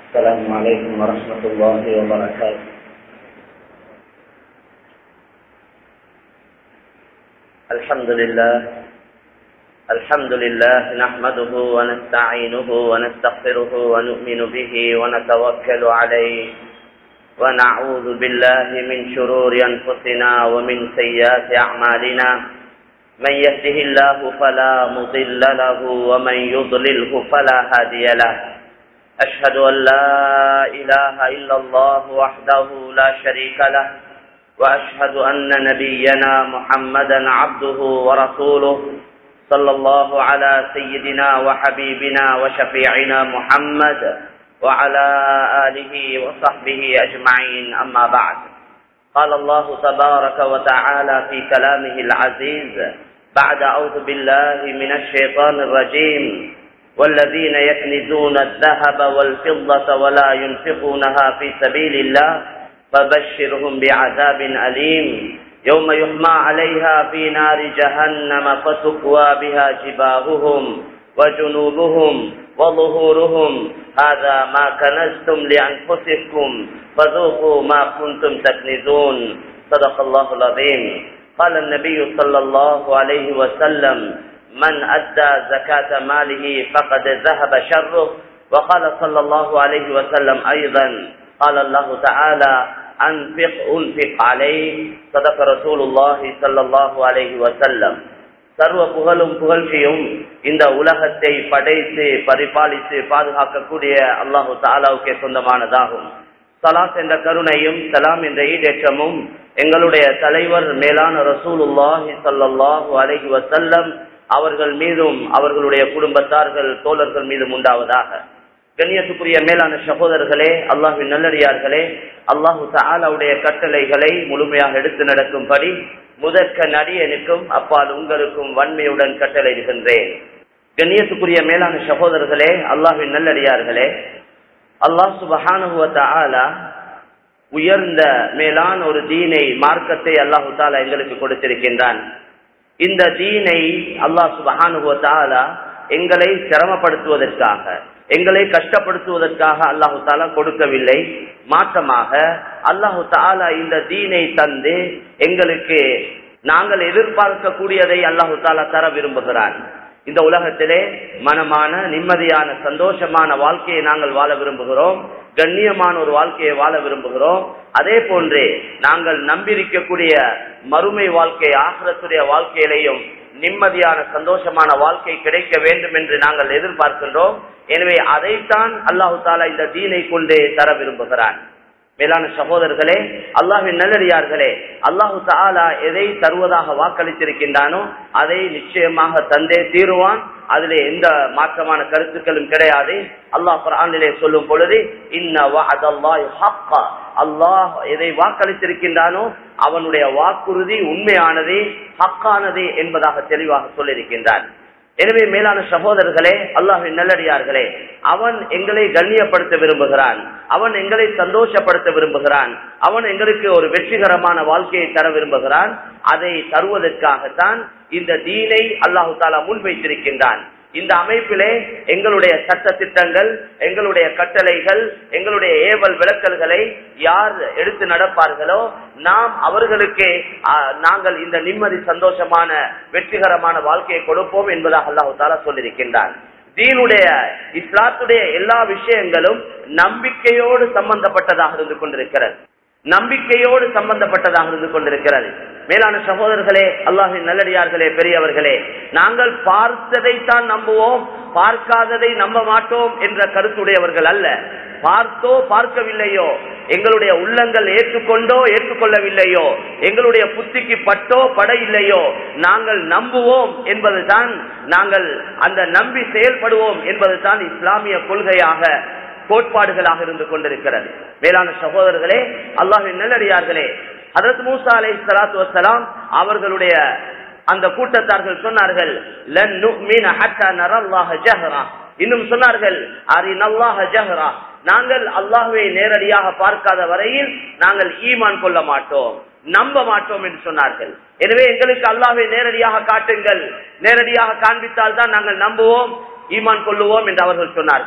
السلام عليكم ورحمة الله وبركاته الحمد لله الحمد لله نحمده ونستعينه ونستغفره ونؤمن به ونتوكل عليه ونعوذ بالله من شرور أنفسنا ومن سيئات أعمالنا من يهده الله فلا مضل له ومن يضلله فلا هادي له أشهد أن لا إله إلا الله وحده لا شريك له وأشهد أن نبينا محمدا عبده ورسوله صلى الله على سيدنا وحبيبنا وشفيعنا محمد وعلى آله وصحبه أجمعين أما بعد قال الله تبارك وتعالى في كلامه العزيز بعد أعوذ بالله من الشيطان الرجيم والذين يكنزون الذهب والفضة ولا ينفقونها في سبيل الله فبشرهم بعذاب أليم يوم يحمى عليها في نار جهنم فتكوى بها جباههم وجنوبهم وظهورهم هذا ما كنزتم لأنفسكم فذوقوا ما كنتم تكنزون صدق الله العظيم قال النبي صلى الله عليه وسلم من أدى زكاة ماله فقد ذهب شره وقال صلى الله عليه وسلم أيضا قال الله تعالى أنفق أنفق عليه صدق رسول الله صلى الله عليه وسلم சர்வ புகழும் புகழ்ச்சியும் இந்த உலகத்தை படைத்து பரிபாலித்து பாதுகாக்கக்கூடிய அல்லாஹு தாலாவுக்கே சொந்தமானதாகும் சலாத் என்ற கருணையும் சலாம் என்ற ஈடேற்றமும் எங்களுடைய தலைவர் மேலான ரசூலுல்லாஹி சல்லாஹூ அலஹி வசல்லம் அவர்கள் மீதும் அவர்களுடைய குடும்பத்தார்கள் தோழர்கள் மீதும் உண்டாவதாக கண்ணியத்துக்குரிய மேலான சகோதரர்களே அல்லாஹின் நல்லடியார்களே அல்லாஹு தாலாவுடைய கட்டளைகளை முழுமையாக எடுத்து நடக்கும்படி முதற்க நடிகனுக்கும் அப்பால் உங்களுக்கும் வன்மையுடன் கட்டளையிடுகின்றேன் கண்ணியத்துக்குரிய மேலான சகோதரர்களே அல்லாஹின் நல்லடியார்களே அல்லாஹ் சுபஹானுவ தாலா உயர்ந்த மேலான ஒரு தீனை மார்க்கத்தை அல்லாஹு தாலா எங்களுக்கு கொடுத்திருக்கின்றான் இந்த தீனை அல்லாஹ் சுபஹானுவ தாலா எங்களை சிரமப்படுத்துவதற்காக எங்களை கஷ்டப்படுத்துவதற்காக அல்லாஹு தாலா கொடுக்கவில்லை மாற்றமாக அல்லாஹு தாலா இந்த தீனை தந்து எங்களுக்கு நாங்கள் எதிர்பார்க்கக்கூடியதை அல்லாஹு தாலா தர விரும்புகிறான் இந்த உலகத்திலே மனமான நிம்மதியான சந்தோஷமான வாழ்க்கையை நாங்கள் வாழ விரும்புகிறோம் கண்ணியமான ஒரு வாழ்க்கையை வாழ விரும்புகிறோம் அதே போன்றே நாங்கள் நம்பியிருக்கக்கூடிய மறுமை வாழ்க்கை ஆசிரத்துடைய வாழ்க்கையிலையும் நிம்மதியான சந்தோஷமான வாழ்க்கை கிடைக்க வேண்டும் என்று நாங்கள் எதிர்பார்க்கின்றோம் எனவே அதைத்தான் அல்லாஹு தாலா இந்த தீனை கொண்டு தர விரும்புகிறான் மேலான சகோதரர்களே அல்லாஹின் நல்லடியார்களே அல்லாஹு தாலா எதை தருவதாக வாக்களித்திருக்கின்றானோ அதை நிச்சயமாக தந்தே தீருவான் அதிலே எந்த மாற்றமான கருத்துக்களும் கிடையாது அல்லாஹ் குரானிலே சொல்லும் பொழுது அல்லாஹ் எதை வாக்களித்திருக்கின்றானோ அவனுடைய வாக்குறுதி உண்மையானது ஹக்கானது என்பதாக தெளிவாக சொல்லியிருக்கின்றான் எனவே மேலான சகோதரர்களே அல்லாஹின் நல்லடியார்களே அவன் எங்களை கண்ணியப்படுத்த விரும்புகிறான் அவன் எங்களை சந்தோஷப்படுத்த விரும்புகிறான் அவன் எங்களுக்கு ஒரு வெற்றிகரமான வாழ்க்கையை தர விரும்புகிறான் அதை தருவதற்காகத்தான் இந்த தீனை அல்லாஹு தாலா முன்வைத்திருக்கின்றான் இந்த அமைப்பிலே எங்களுடைய சட்ட திட்டங்கள் எங்களுடைய கட்டளைகள் எங்களுடைய ஏவல் விளக்கல்களை யார் எடுத்து நடப்பார்களோ நாம் அவர்களுக்கு நாங்கள் இந்த நிம்மதி சந்தோஷமான வெற்றிகரமான வாழ்க்கையை கொடுப்போம் என்பதாக அல்லாஹு தாலா சொல்லியிருக்கின்றான் தீனுடைய இஸ்லாத்துடைய எல்லா விஷயங்களும் நம்பிக்கையோடு சம்பந்தப்பட்டதாக இருந்து கொண்டிருக்கிறது நம்பிக்கையோடு சம்பந்தப்பட்டதாக இருந்து கொண்டிருக்கிறது மேலான சகோதரர்களே அல்லாஹின் நல்லடியார்களே பெரியவர்களே நாங்கள் பார்த்ததைத்தான் நம்புவோம் பார்க்காததை நம்ப மாட்டோம் என்ற கருத்துடையவர்கள் அல்ல பார்த்தோ பார்க்கவில்லையோ எங்களுடைய உள்ளங்கள் ஏற்றுக்கொண்டோ ஏற்றுக்கொள்ளவில்லையோ எங்களுடைய புத்திக்கு பட்டோ பட இல்லையோ நாங்கள் நம்புவோம் என்பதுதான் நாங்கள் அந்த நம்பி செயல்படுவோம் என்பதுதான் இஸ்லாமிய கொள்கையாக கோட்பாடுகளாக இருந்து கொண்டிருக்கிறது மேலான சகோதரர்களே அல்லாஹின் நல்லடியார்களே அதற்கு மூசா அலை சலாத்து வசலாம் அவர்களுடைய அந்த கூட்டத்தார்கள் சொன்னார்கள் இன்னும் சொன்னார்கள் நாங்கள் அல்லாஹுவை நேரடியாக பார்க்காத வரையில் நாங்கள் ஈமான் கொள்ள மாட்டோம் நம்ப மாட்டோம் என்று சொன்னார்கள் எனவே எங்களுக்கு அல்லாஹ்வை நேரடியாக காட்டுங்கள் நேரடியாக காண்பித்தால் தான் நாங்கள் நம்புவோம் ஈமான் கொள்ளுவோம் என்று அவர்கள் சொன்னார்கள்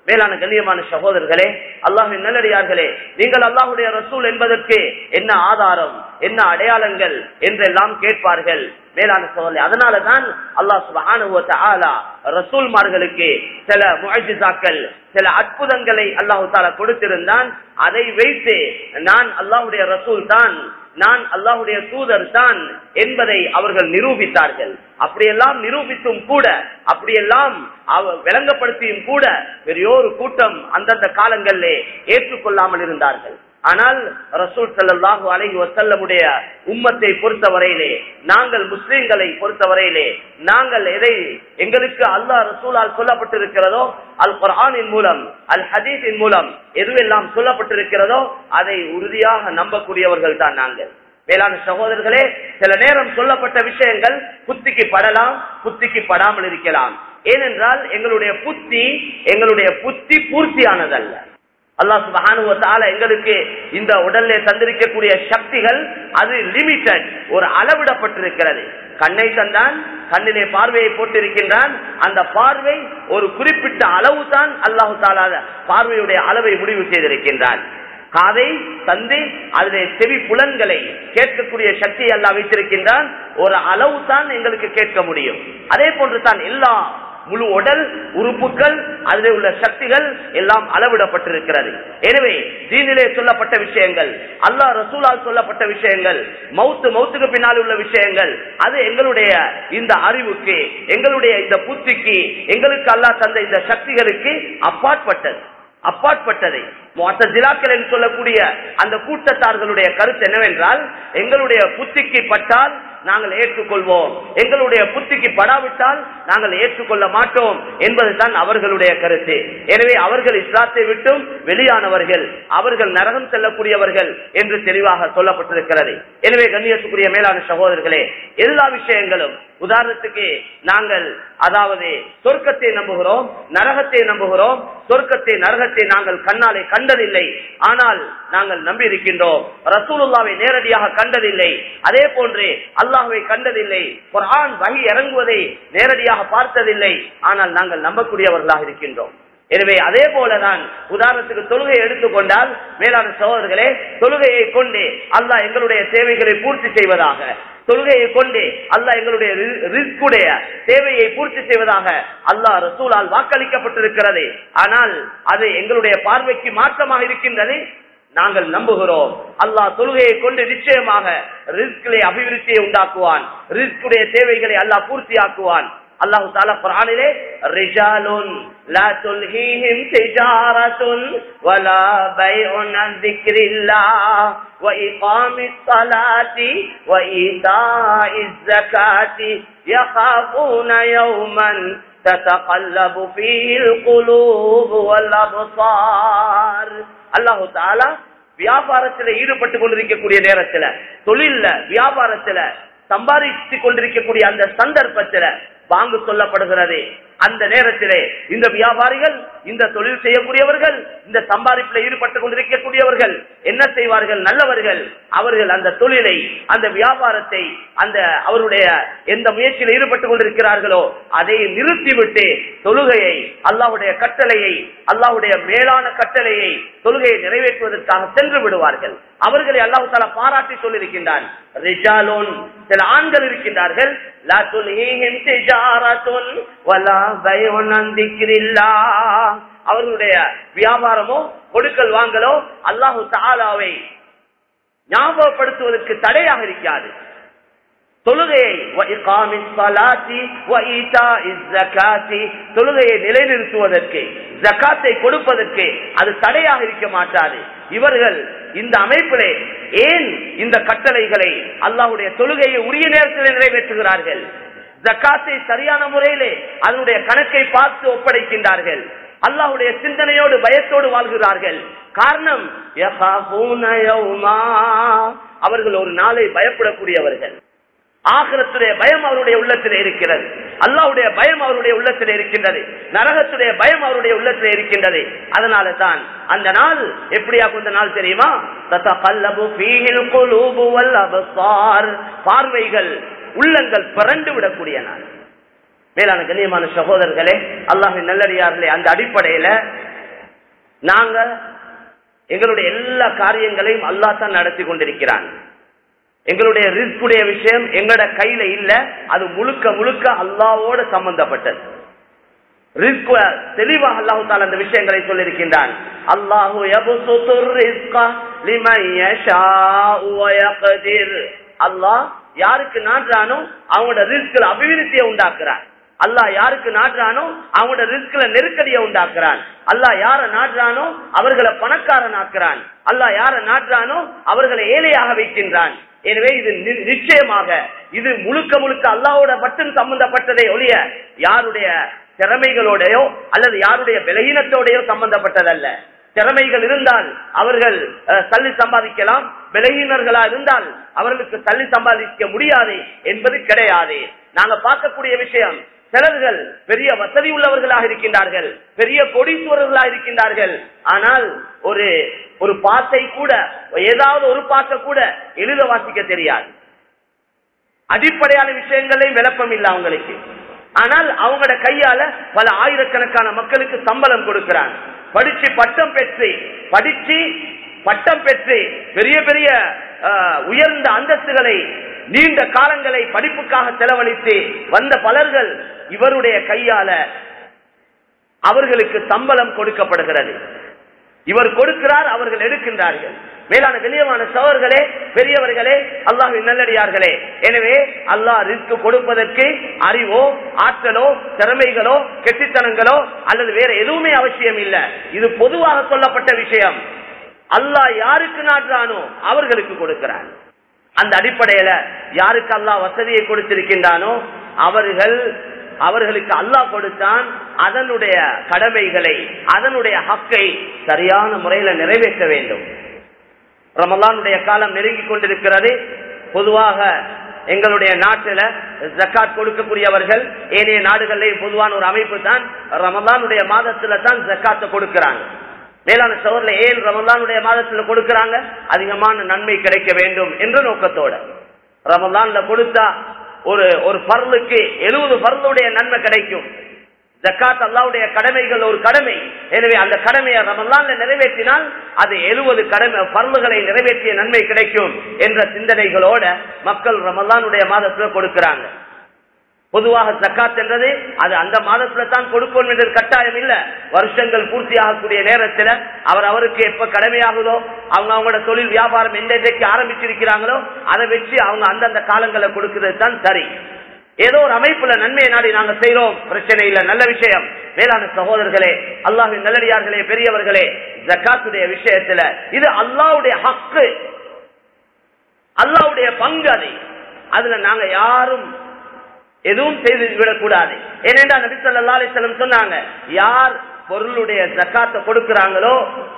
மேலான கண்ணியமான சகோதரர்களே அல்லாஹின் நல்லடியார்களே நீங்கள் அல்லாஹுடைய ரசூல் என்பதற்கு என்ன ஆதாரம் என்ன அடையாளங்கள் என்றெல்லாம் கேட்பார்கள் மேலான சகோதரி அதனாலதான் அல்லாஹ் சுபஹானுவ ரசூல்மார்களுக்கு சில முஜிசாக்கள் சில அற்புதங்களை அல்லாஹு தாலா கொடுத்திருந்தான் அதை வைத்து நான் அல்லாஹுடைய ரசூல் தான் நான் அல்லாஹுடைய தூதர் தான் என்பதை அவர்கள் நிரூபித்தார்கள் அப்படியெல்லாம் நிரூபித்தும் கூட அப்படியெல்லாம் விளங்கப்படுத்தியும் கூட பெரியோரு கூட்டம் அந்தந்த காலங்களிலே ஏற்றுக்கொள்ளாமல் இருந்தார்கள் ஆனால் ரசூல் சல்லாஹு அலஹி வசல்லமுடைய உம்மத்தை பொறுத்தவரையிலே நாங்கள் முஸ்லிம்களை பொறுத்தவரையிலே நாங்கள் எதை எங்களுக்கு அல்லாஹ் ரசூலால் சொல்லப்பட்டிருக்கிறதோ அல் குரானின் மூலம் அல் ஹதீஸின் மூலம் எதுவெல்லாம் சொல்லப்பட்டிருக்கிறதோ அதை உறுதியாக நம்பக்கூடியவர்கள் தான் நாங்கள் மேலான சகோதரர்களே சில நேரம் சொல்லப்பட்ட விஷயங்கள் புத்திக்கு படலாம் புத்திக்கு படாமல் இருக்கலாம் ஏனென்றால் எங்களுடைய புத்தி எங்களுடைய புத்தி பூர்த்தியானதல்ல அல்லாஹ் சுபஹானுவத்தால எங்களுக்கு இந்த உடல்ல தந்திருக்கக்கூடிய சக்திகள் அது லிமிட்டட் ஒரு அளவிடப்பட்டிருக்கிறது கண்ணை தந்தான் கண்ணிலே பார்வையை போட்டிருக்கின்றான் அந்த பார்வை ஒரு குறிப்பிட்ட அளவு தான் அல்லாஹு தாலாத பார்வையுடைய அளவை முடிவு செய்திருக்கின்றான் காதை தந்து அதிலே செவி புலன்களை கேட்கக்கூடிய சக்தியை அல்லா வைத்திருக்கின்றான் ஒரு அளவு தான் எங்களுக்கு கேட்க முடியும் அதே போன்று தான் எல்லா முழு உடல் உறுப்புகள் அதில் உள்ள சக்திகள் எல்லாம் அளவிடப்பட்டிருக்கிறது எனவே தீனிலே சொல்லப்பட்ட விஷயங்கள் அல்லாஹ் ரசூலால் சொல்லப்பட்ட விஷயங்கள் மவுத்து மவுத்துக்கு பின்னால் உள்ள விஷயங்கள் அது எங்களுடைய இந்த அறிவுக்கு எங்களுடைய இந்த புத்திக்கு எங்களுக்கு அல்லாஹ் தந்த இந்த சக்திகளுக்கு அப்பாற்பட்டது அப்பாற்பட்டதை ஜிலாக்கள் என்று சொல்லக்கூடிய அந்த கூட்டத்தார்களுடைய கருத்து என்னவென்றால் எங்களுடைய புத்திக்கு பட்டால் நாங்கள் ஏற்றுக்கொள்வோம் எங்களுடைய புத்திக்கு படாவிட்டால் நாங்கள் ஏற்றுக்கொள்ள மாட்டோம் என்பதுதான் அவர்களுடைய கருத்து எனவே அவர்கள் இஸ்லாத்தை விட்டும் வெளியானவர்கள் அவர்கள் நரகம் செல்லக்கூடியவர்கள் என்று தெளிவாக சொல்லப்பட்டிருக்கிறது எனவே கண்ணியத்துக்குரிய மேலான சகோதரர்களே எல்லா விஷயங்களும் உதாரணத்துக்கு நாங்கள் அதாவது சொர்க்கத்தை நம்புகிறோம் நரகத்தை நம்புகிறோம் சொர்க்கத்தை நரகத்தை நாங்கள் கண்ணாலே கண்டதில்லை ஆனால் நாங்கள் நம்பி இருக்கின்றோம் ரசூலுல்லாவை நேரடியாக கண்டதில்லை அதே போன்று அல்லாஹுவை கண்டதில்லை குரான் வகி இறங்குவதை நேரடியாக பார்த்ததில்லை ஆனால் நாங்கள் நம்பக்கூடியவர்களாக இருக்கின்றோம் எனவே அதே போலதான் உதாரணத்துக்கு தொழுகையை எடுத்துக்கொண்டால் மேலான சகோதரர்களே தொழுகையை கொண்டு அல்லாஹ் எங்களுடைய தேவைகளை பூர்த்தி செய்வதாக தொழுகையை கொண்டு அல்லாஹ் எங்களுடைய ரிஸ்குடைய தேவையை பூர்த்தி செய்வதாக அல்லாஹ் ரசூலால் வாக்களிக்கப்பட்டிருக்கிறது ஆனால் அது எங்களுடைய பார்வைக்கு மாற்றமாக இருக்கின்றது நாங்கள் நம்புகிறோம் அல்லாஹ் தொழுகையை கொண்டு நிச்சயமாக ரிஸ்கிலே அபிவிருத்தியை உண்டாக்குவான் ரிஸ்குடைய தேவைகளை அல்லாஹ் பூர்த்தியாக்குவான் அல்லாஹு தாலா குரானிலே ரிஜாலுன் லா துல்ஹீஹிம் திஜாரத்துன் வலா பைஉன் அன் ذிக்ரில்லாஹ் وإقام الصلاة وإيتاء الزكاة يخافون يوما تتقلب فيه القلوب والأبصار الله تعالى வியாபாரத்தில் ஈடுபட்டு கொண்டிருக்கக்கூடிய நேரத்துல தொழில்ல வியாபாரத்துல சம்பாதித்து கொண்டிருக்கக்கூடிய அந்த சந்தர்ப்பத்துல வாங்கு சொல்லப்படுகிறது அந்த நேரத்திலே இந்த வியாபாரிகள் இந்த தொழில் செய்யக்கூடியவர்கள் இந்த சம்பாதிப்பில் ஈடுபட்டுக் கொண்டிருக்கக்கூடியவர்கள் என்ன செய்வார்கள் நல்லவர்கள் அவர்கள் அந்த தொழிலை அந்த வியாபாரத்தை அந்த அவருடைய எந்த முயற்சியில் ஈடுபட்டுக் கொண்டிருக்கிறார்களோ அதை நிறுத்திவிட்டு தொழுகையை அல்லாஹுடைய கட்டளையை அல்லாஹுடைய மேலான கட்டளையை தொழுகையை நிறைவேற்றுவதற்காக சென்று விடுவார்கள் அவர்களை அல்லாஹு தாலா பாராட்டி சொல்லியிருக்கின்றான் ரிஜாலோன் சில ஆண்கள் இருக்கின்றார்கள் லா துல்ஹீஹிம் திஜாரத்துன் வலா பைஉன் அன் திக்ரில்லாஹ் அவர்களுடைய வியாபாரமோ கொடுக்கல் வாங்கலோ அல்லாஹு தாலாவை ஞாபகப்படுத்துவதற்கு தடையாக இருக்காது தொழுகையை தொழுகையை நிலைநிறுத்துவதற்கு ஜக்காத்தை கொடுப்பதற்கு அது தடையாக இருக்க மாட்டாது இவர்கள் இந்த அமைப்பிலே ஏன் இந்த கட்டளைகளை அல்லாஹுடைய தொழுகையை உரிய நேரத்தில் நிறைவேற்றுகிறார்கள் ஜக்காத்தை சரியான முறையிலே அதனுடைய கணக்கை பார்த்து ஒப்படைக்கின்றார்கள் அல்லாஹுடைய சிந்தனையோடு பயத்தோடு வாழ்கிறார்கள் காரணம் அவர்கள் ஒரு நாளை பயப்படக்கூடியவர்கள் ஆகிரத்துடைய பயம் அவருடைய உள்ளத்தில் இருக்கிறது அல்லாவுடைய பயம் அவருடைய உள்ளத்தில் இருக்கின்றது நரகத்துடைய பயம் அவருடைய உள்ளத்தில் இருக்கின்றது அதனால தான் அந்த நாள் எப்படியா கொஞ்ச நாள் தெரியுமா பார்வைகள் உள்ளங்கள் பிறண்டு விடக்கூடிய நாள் மேலான கண்ணியமான சகோதரர்களே அல்லாஹின் நல்லடியார்களே அந்த அடிப்படையில நாங்க எங்களுடைய எல்லா காரியங்களையும் அல்லா தான் நடத்தி கொண்டிருக்கிறான் எங்களுடைய ரிஸ்குடைய விஷயம் எங்களோட கையில இல்ல அது முழுக்க முழுக்க அல்லாவோட சம்பந்தப்பட்டது ரிஸ்க் தெளிவாக அல்லாஹு தால அந்த விஷயங்களை சொல்லியிருக்கின்றான் அல்லாஹு அல்லாஹ் யாருக்கு நாடுறானோ அவங்களோட ரிஸ்கில் அபிவிருத்தியை உண்டாக்குறான் அல்லாஹ் யாருக்கு நாடுறானோ அவங்களோட ரிஸ்க்ல நெருக்கடியை உண்டாக்குறான் அல்லாஹ் யார நாடுறானோ அவர்களை பணக்காரன் ஆக்குறான் அல்லாஹ் யார நாடுறானோ அவர்களை ஏழையாக வைக்கின்றான் எனவே இது நிச்சயமாக இது முழுக்க முழுக்க அல்லாவோட மட்டும் சம்பந்தப்பட்டதை ஒழிய யாருடைய திறமைகளோடையோ அல்லது யாருடைய விலகினத்தோடையோ சம்பந்தப்பட்டதல்ல திறமைகள் இருந்தால் அவர்கள் தள்ளி சம்பாதிக்கலாம் விலகினர்களா இருந்தால் அவர்களுக்கு தள்ளி சம்பாதிக்க முடியாது என்பது கிடையாது நாங்க பார்க்கக்கூடிய விஷயம் சிலர்கள் பெரிய வசதி உள்ளவர்களாக இருக்கின்றார்கள் பெரிய கொடீஸ்வரர்களாக இருக்கின்றார்கள் ஆனால் ஒரு ஒரு பாட்டை கூட ஏதாவது ஒரு பாட்டை கூட எழுத வாசிக்க தெரியாது அடிப்படையான விஷயங்களையும் விளப்பம் இல்லை அவங்களுக்கு ஆனால் அவங்களோட கையால பல ஆயிரக்கணக்கான மக்களுக்கு சம்பளம் கொடுக்கிறான் படிச்சு பட்டம் பெற்று படிச்சு பட்டம் பெற்று பெரிய பெரிய உயர்ந்த அந்தஸ்துகளை நீண்ட காலங்களை படிப்புக்காக செலவழித்து வந்த பலர்கள் இவருடைய கையால அவர்களுக்கு சம்பளம் கொடுக்கப்படுகிறது இவர் கொடுக்கிறார் அவர்கள் எடுக்கின்றார்கள் மேலான கண்ணியமான சவர்களே பெரியவர்களே அல்லாஹின் நல்லடியார்களே எனவே அல்லாஹ் ரிஸ்க் கொடுப்பதற்கு அறிவோ ஆற்றலோ திறமைகளோ கெட்டித்தனங்களோ அல்லது வேற எதுவுமே அவசியம் இல்லை இது பொதுவாக சொல்லப்பட்ட விஷயம் அல்லாஹ் யாருக்கு நாடுறானோ அவர்களுக்கு கொடுக்கிறான் அந்த அடிப்படையில யாருக்கு அல்லாஹ் வசதியை கொடுத்திருக்கின்றானோ அவர்கள் அவர்களுக்கு அல்லாஹ் கொடுத்தான் அதனுடைய கடமைகளை அதனுடைய ஹக்கை சரியான முறையில நிறைவேற்ற வேண்டும் ரமலானுடைய காலம் நெருங்கிக் கொண்டிருக்கிறது பொதுவாக எங்களுடைய நாட்டில ஜக்காத் கொடுக்கக்கூடியவர்கள் ஏனைய நாடுகளிலேயும் பொதுவான ஒரு அமைப்பு தான் ரமலானுடைய மாதத்துல தான் ஜக்காத்தை கொடுக்கிறாங்க மேலான சவர்ல ஏன் ரமலானுடைய மாதத்துல கொடுக்கிறாங்க அதிகமான நன்மை கிடைக்க வேண்டும் என்ற நோக்கத்தோட ரமலான்ல கொடுத்தா ஒரு ஒரு பர்லுக்கு எழுபது பர்லுடைய நன்மை கிடைக்கும் ஜக்காத் அல்லாவுடைய கடமைகள் ஒரு கடமை எனவே அந்த கடமையை ரமலான்ல நிறைவேற்றினால் அது எழுபது கடமை பர்லுகளை நிறைவேற்றிய நன்மை கிடைக்கும் என்ற சிந்தனைகளோட மக்கள் ரமலானுடைய மாதத்துல கொடுக்கிறாங்க பொதுவாக ஜக்காத் என்றது அது அந்த மாதத்துல தான் கொடுக்கணும் என்றது கட்டாயம் இல்ல வருஷங்கள் பூர்த்தி ஆகக்கூடிய நேரத்துல அவர் அவருக்கு எப்ப கடமையாகுதோ அவங்க அவங்களோட தொழில் வியாபாரம் எந்த ஆரம்பிச்சிருக்கிறாங்களோ அதை வச்சு அவங்க அந்தந்த காலங்களை கொடுக்கிறது தான் சரி ஏதோ ஒரு அமைப்புல நன்மையை நாடி நாங்க செய்யறோம் பிரச்சனை இல்ல நல்ல விஷயம் மேலான சகோதரர்களே அல்லாஹின் நல்லடியார்களே பெரியவர்களே ஜக்காத்துடைய விஷயத்துல இது அல்லாவுடைய ஹக்கு அல்லாவுடைய பங்கு அது அதுல நாங்க யாரும் எதுவும் செய்து விடக்கூடாது ஏனென்றா நபி சொல்லா அலிஸ்லம் சொன்னாங்க யார் பொருளுடைய ஜக்காத்தை கொடுக்கிறாங்களோ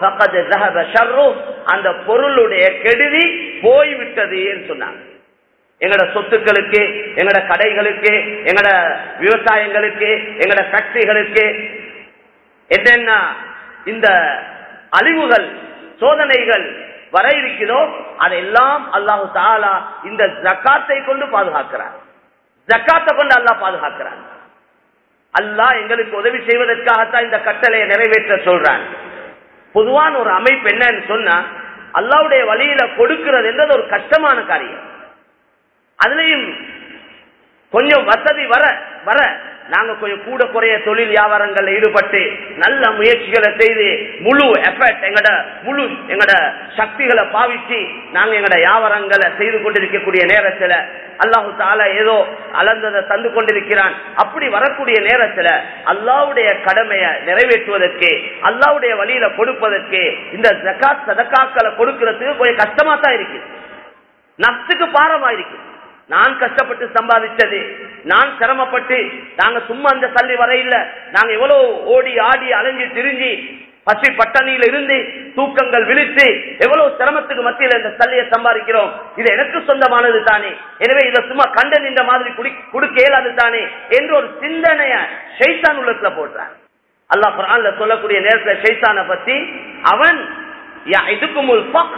அந்த பொருளுடைய கெடுதி போய்விட்டது சொன்னாங்க எங்கட சொத்துக்களுக்கு எங்கட கடைகளுக்கு எங்கட விவசாயங்களுக்கு எங்கட ஃபேக்டரிகளுக்கு என்னென்ன இந்த அழிவுகள் சோதனைகள் வர இருக்குதோ அதையெல்லாம் அல்லாஹு தாலா இந்த ஜக்காத்தை கொண்டு பாதுகாக்கிறார் ஜக்காத்தை கொண்டு அல்லாஹ் பாதுகாக்கிறான் அல்லாஹ் எங்களுக்கு உதவி செய்வதற்காகத்தான் இந்த கட்டளையை நிறைவேற்ற சொல்றான் பொதுவான ஒரு அமைப்பு என்னன்னு சொன்னா அல்லாவுடைய வழியில கொடுக்கிறது என்றது ஒரு கஷ்டமான காரியம் அதுலயும் கொஞ்சம் வசதி வர வர நாங்க கொஞ்சம் கூட குறைய தொழில் வியாபாரங்கள்ல ஈடுபட்டு நல்ல முயற்சிகளை செய்து முழு எஃபர்ட் எங்கட முழு எங்கட சக்திகளை பாவிச்சு நாங்க எங்கட வியாபாரங்களை செய்து கொண்டிருக்கக்கூடிய நேரத்துல அல்லாஹு தாலா ஏதோ அளந்ததை தந்து கொண்டிருக்கிறான் அப்படி வரக்கூடிய நேரத்துல அல்லாவுடைய கடமையை நிறைவேற்றுவதற்கு அல்லாவுடைய வழியில கொடுப்பதற்கு இந்த ஜக்காத் சதக்காக்களை கொடுக்கறதுக்கு கொஞ்சம் கஷ்டமா தான் இருக்கு நஷ்டுக்கு பாரமா இருக்கு நான் கஷ்டப்பட்டு சம்பாதிச்சது நான் சிரமப்பட்டு நாங்க சும்மா அந்த சல்லி வரையில நாங்க எவ்வளவு ஓடி ஆடி அலைஞ்சு திரிஞ்சு பசி பட்டணியில இருந்து தூக்கங்கள் விழித்து எவ்வளவு சிரமத்துக்கு மத்தியில் இந்த சல்லியை சம்பாதிக்கிறோம் இது எனக்கு சொந்தமானது தானே எனவே இதை சும்மா கண்ட நின்ற மாதிரி கொடுக்க இயலாது தானே என்று ஒரு சிந்தனைய ஷைத்தான் உள்ளத்துல போடுறான் அல்லாஹ் குரான்ல சொல்லக்கூடிய நேரத்துல ஷைத்தான பத்தி அவன் இதுக்கும்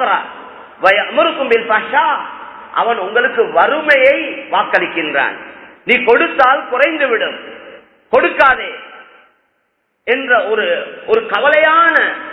அவன் உங்களுக்கு வறுமையை வாக்களிக்கின்றான் நீ கொடுத்தால் குறைந்து விடும் கொடுக்காதே என்ற ஒரு ஒரு கவலையான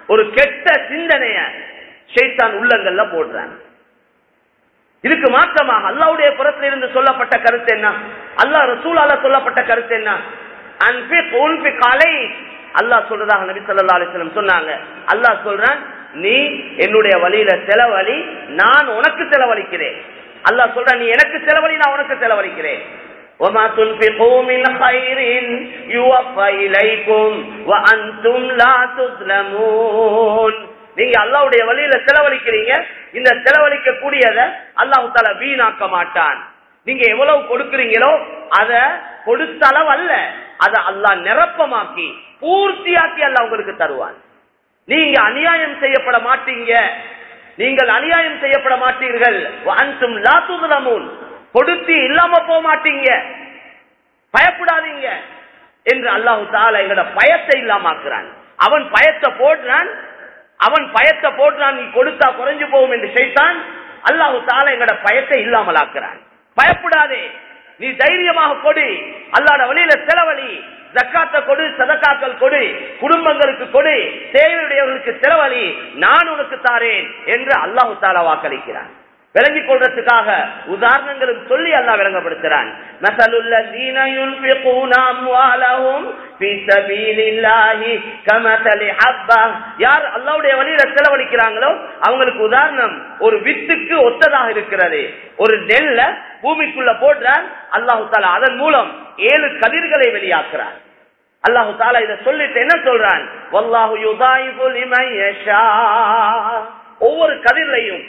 ஒரு கெட்ட சிந்தனைய ஷைத்தான் உள்ளங்கள்ல போடுறான் இதுக்கு மாற்றமாக அல்லாவுடைய புறத்தில் இருந்து சொல்லப்பட்ட கருத்து என்ன அல்லாஹ் ரசூலால சொல்லப்பட்ட கருத்து என்ன அன்பிக் உன்பிக் அலை அல்லாஹ் சொல்றதாக நபி ஸல்லல்லாஹு அலைஹி வஸல்லம் சொன்னாங்க அல்லாஹ் சொல்றான் நீ என்னுடைய வழியில செலவழி நான் உனக்கு செலவழிக்கிறேன் அல்லாஹ் சொல்றான் நீ எனக்கு செலவழி நான் உனக்கு செலவழிக்கிறேன் وما تنفقوا من خير يوفى إليكم وأنتم لا تظلمون நீங்க அல்லாவுடைய வழியில செலவழிக்கிறீங்க இந்த செலவழிக்க கூடியத அல்லாஹு தால வீணாக்க மாட்டான் நீங்க எவ்வளவு கொடுக்கிறீங்களோ அத கொடுத்த அளவு அல்ல அத அல்லாஹ் நிரப்பமாக்கி பூர்த்தியாக்கி அல்லாஹ் உங்களுக்கு தருவான் நீங்க அநியாயம் செய்யப்பட மாட்டீங்க நீங்கள் அநியாயம் செய்யப்பட மாட்டீர்கள் அன்சும் லாத்துதலமூன் கொடுத்து இல்லாம போக மாட்டீங்க பயப்படாதீங்க என்று அல்லாஹு தாலா எங்களோட பயத்தை இல்லாமாக்குறான் அவன் பயத்தை போடுறான் அவன் பயத்தை போடுறான் நீ கொடுத்தா குறைஞ்சு போகும் என்று செய்தான் அல்லாஹு தாலா எங்களோட பயத்தை இல்லாமல் ஆக்குறான் பயப்படாதே நீ தைரியமாக கொடு அல்லாட வழியில செலவழி ஜக்காத்த கொடு சதக்காக்கள் கொடு குடும்பங்களுக்கு கொடு தேவையுடையவர்களுக்கு செலவழி நான் உனக்கு தாரேன் என்று அல்லாஹு தாலா வாக்களிக்கிறான் விளங்கிக் கொள்றதுக்காக உதாரணங்களும் சொல்லி அல்லாஹ் விளங்கப்படுத்துறான் மசலுல்லதீன யுன்ஃபிகூன அம்வாலஹும் ஃபீ ஸபீலில்லாஹி கமஸலி ஹப்பா யார் அல்லாஹ்வுடைய வழியில செலவழிக்கிறாங்களோ அவங்களுக்கு உதாரணம் ஒரு வித்துக்கு ஒத்ததாக இருக்கிறது ஒரு நெல்ல பூமிக்குள்ள போடுறான் அல்லாஹு தாலா அதன் மூலம் ஏழு கதிர்களை வெளியாக்குறான் அல்லாஹு தாலா இதை சொல்லிட்டு என்ன சொல்றான் வல்லாஹு யுதாயிபு லிமன் யஷா ஒவ்வொரு கதிர்லையும்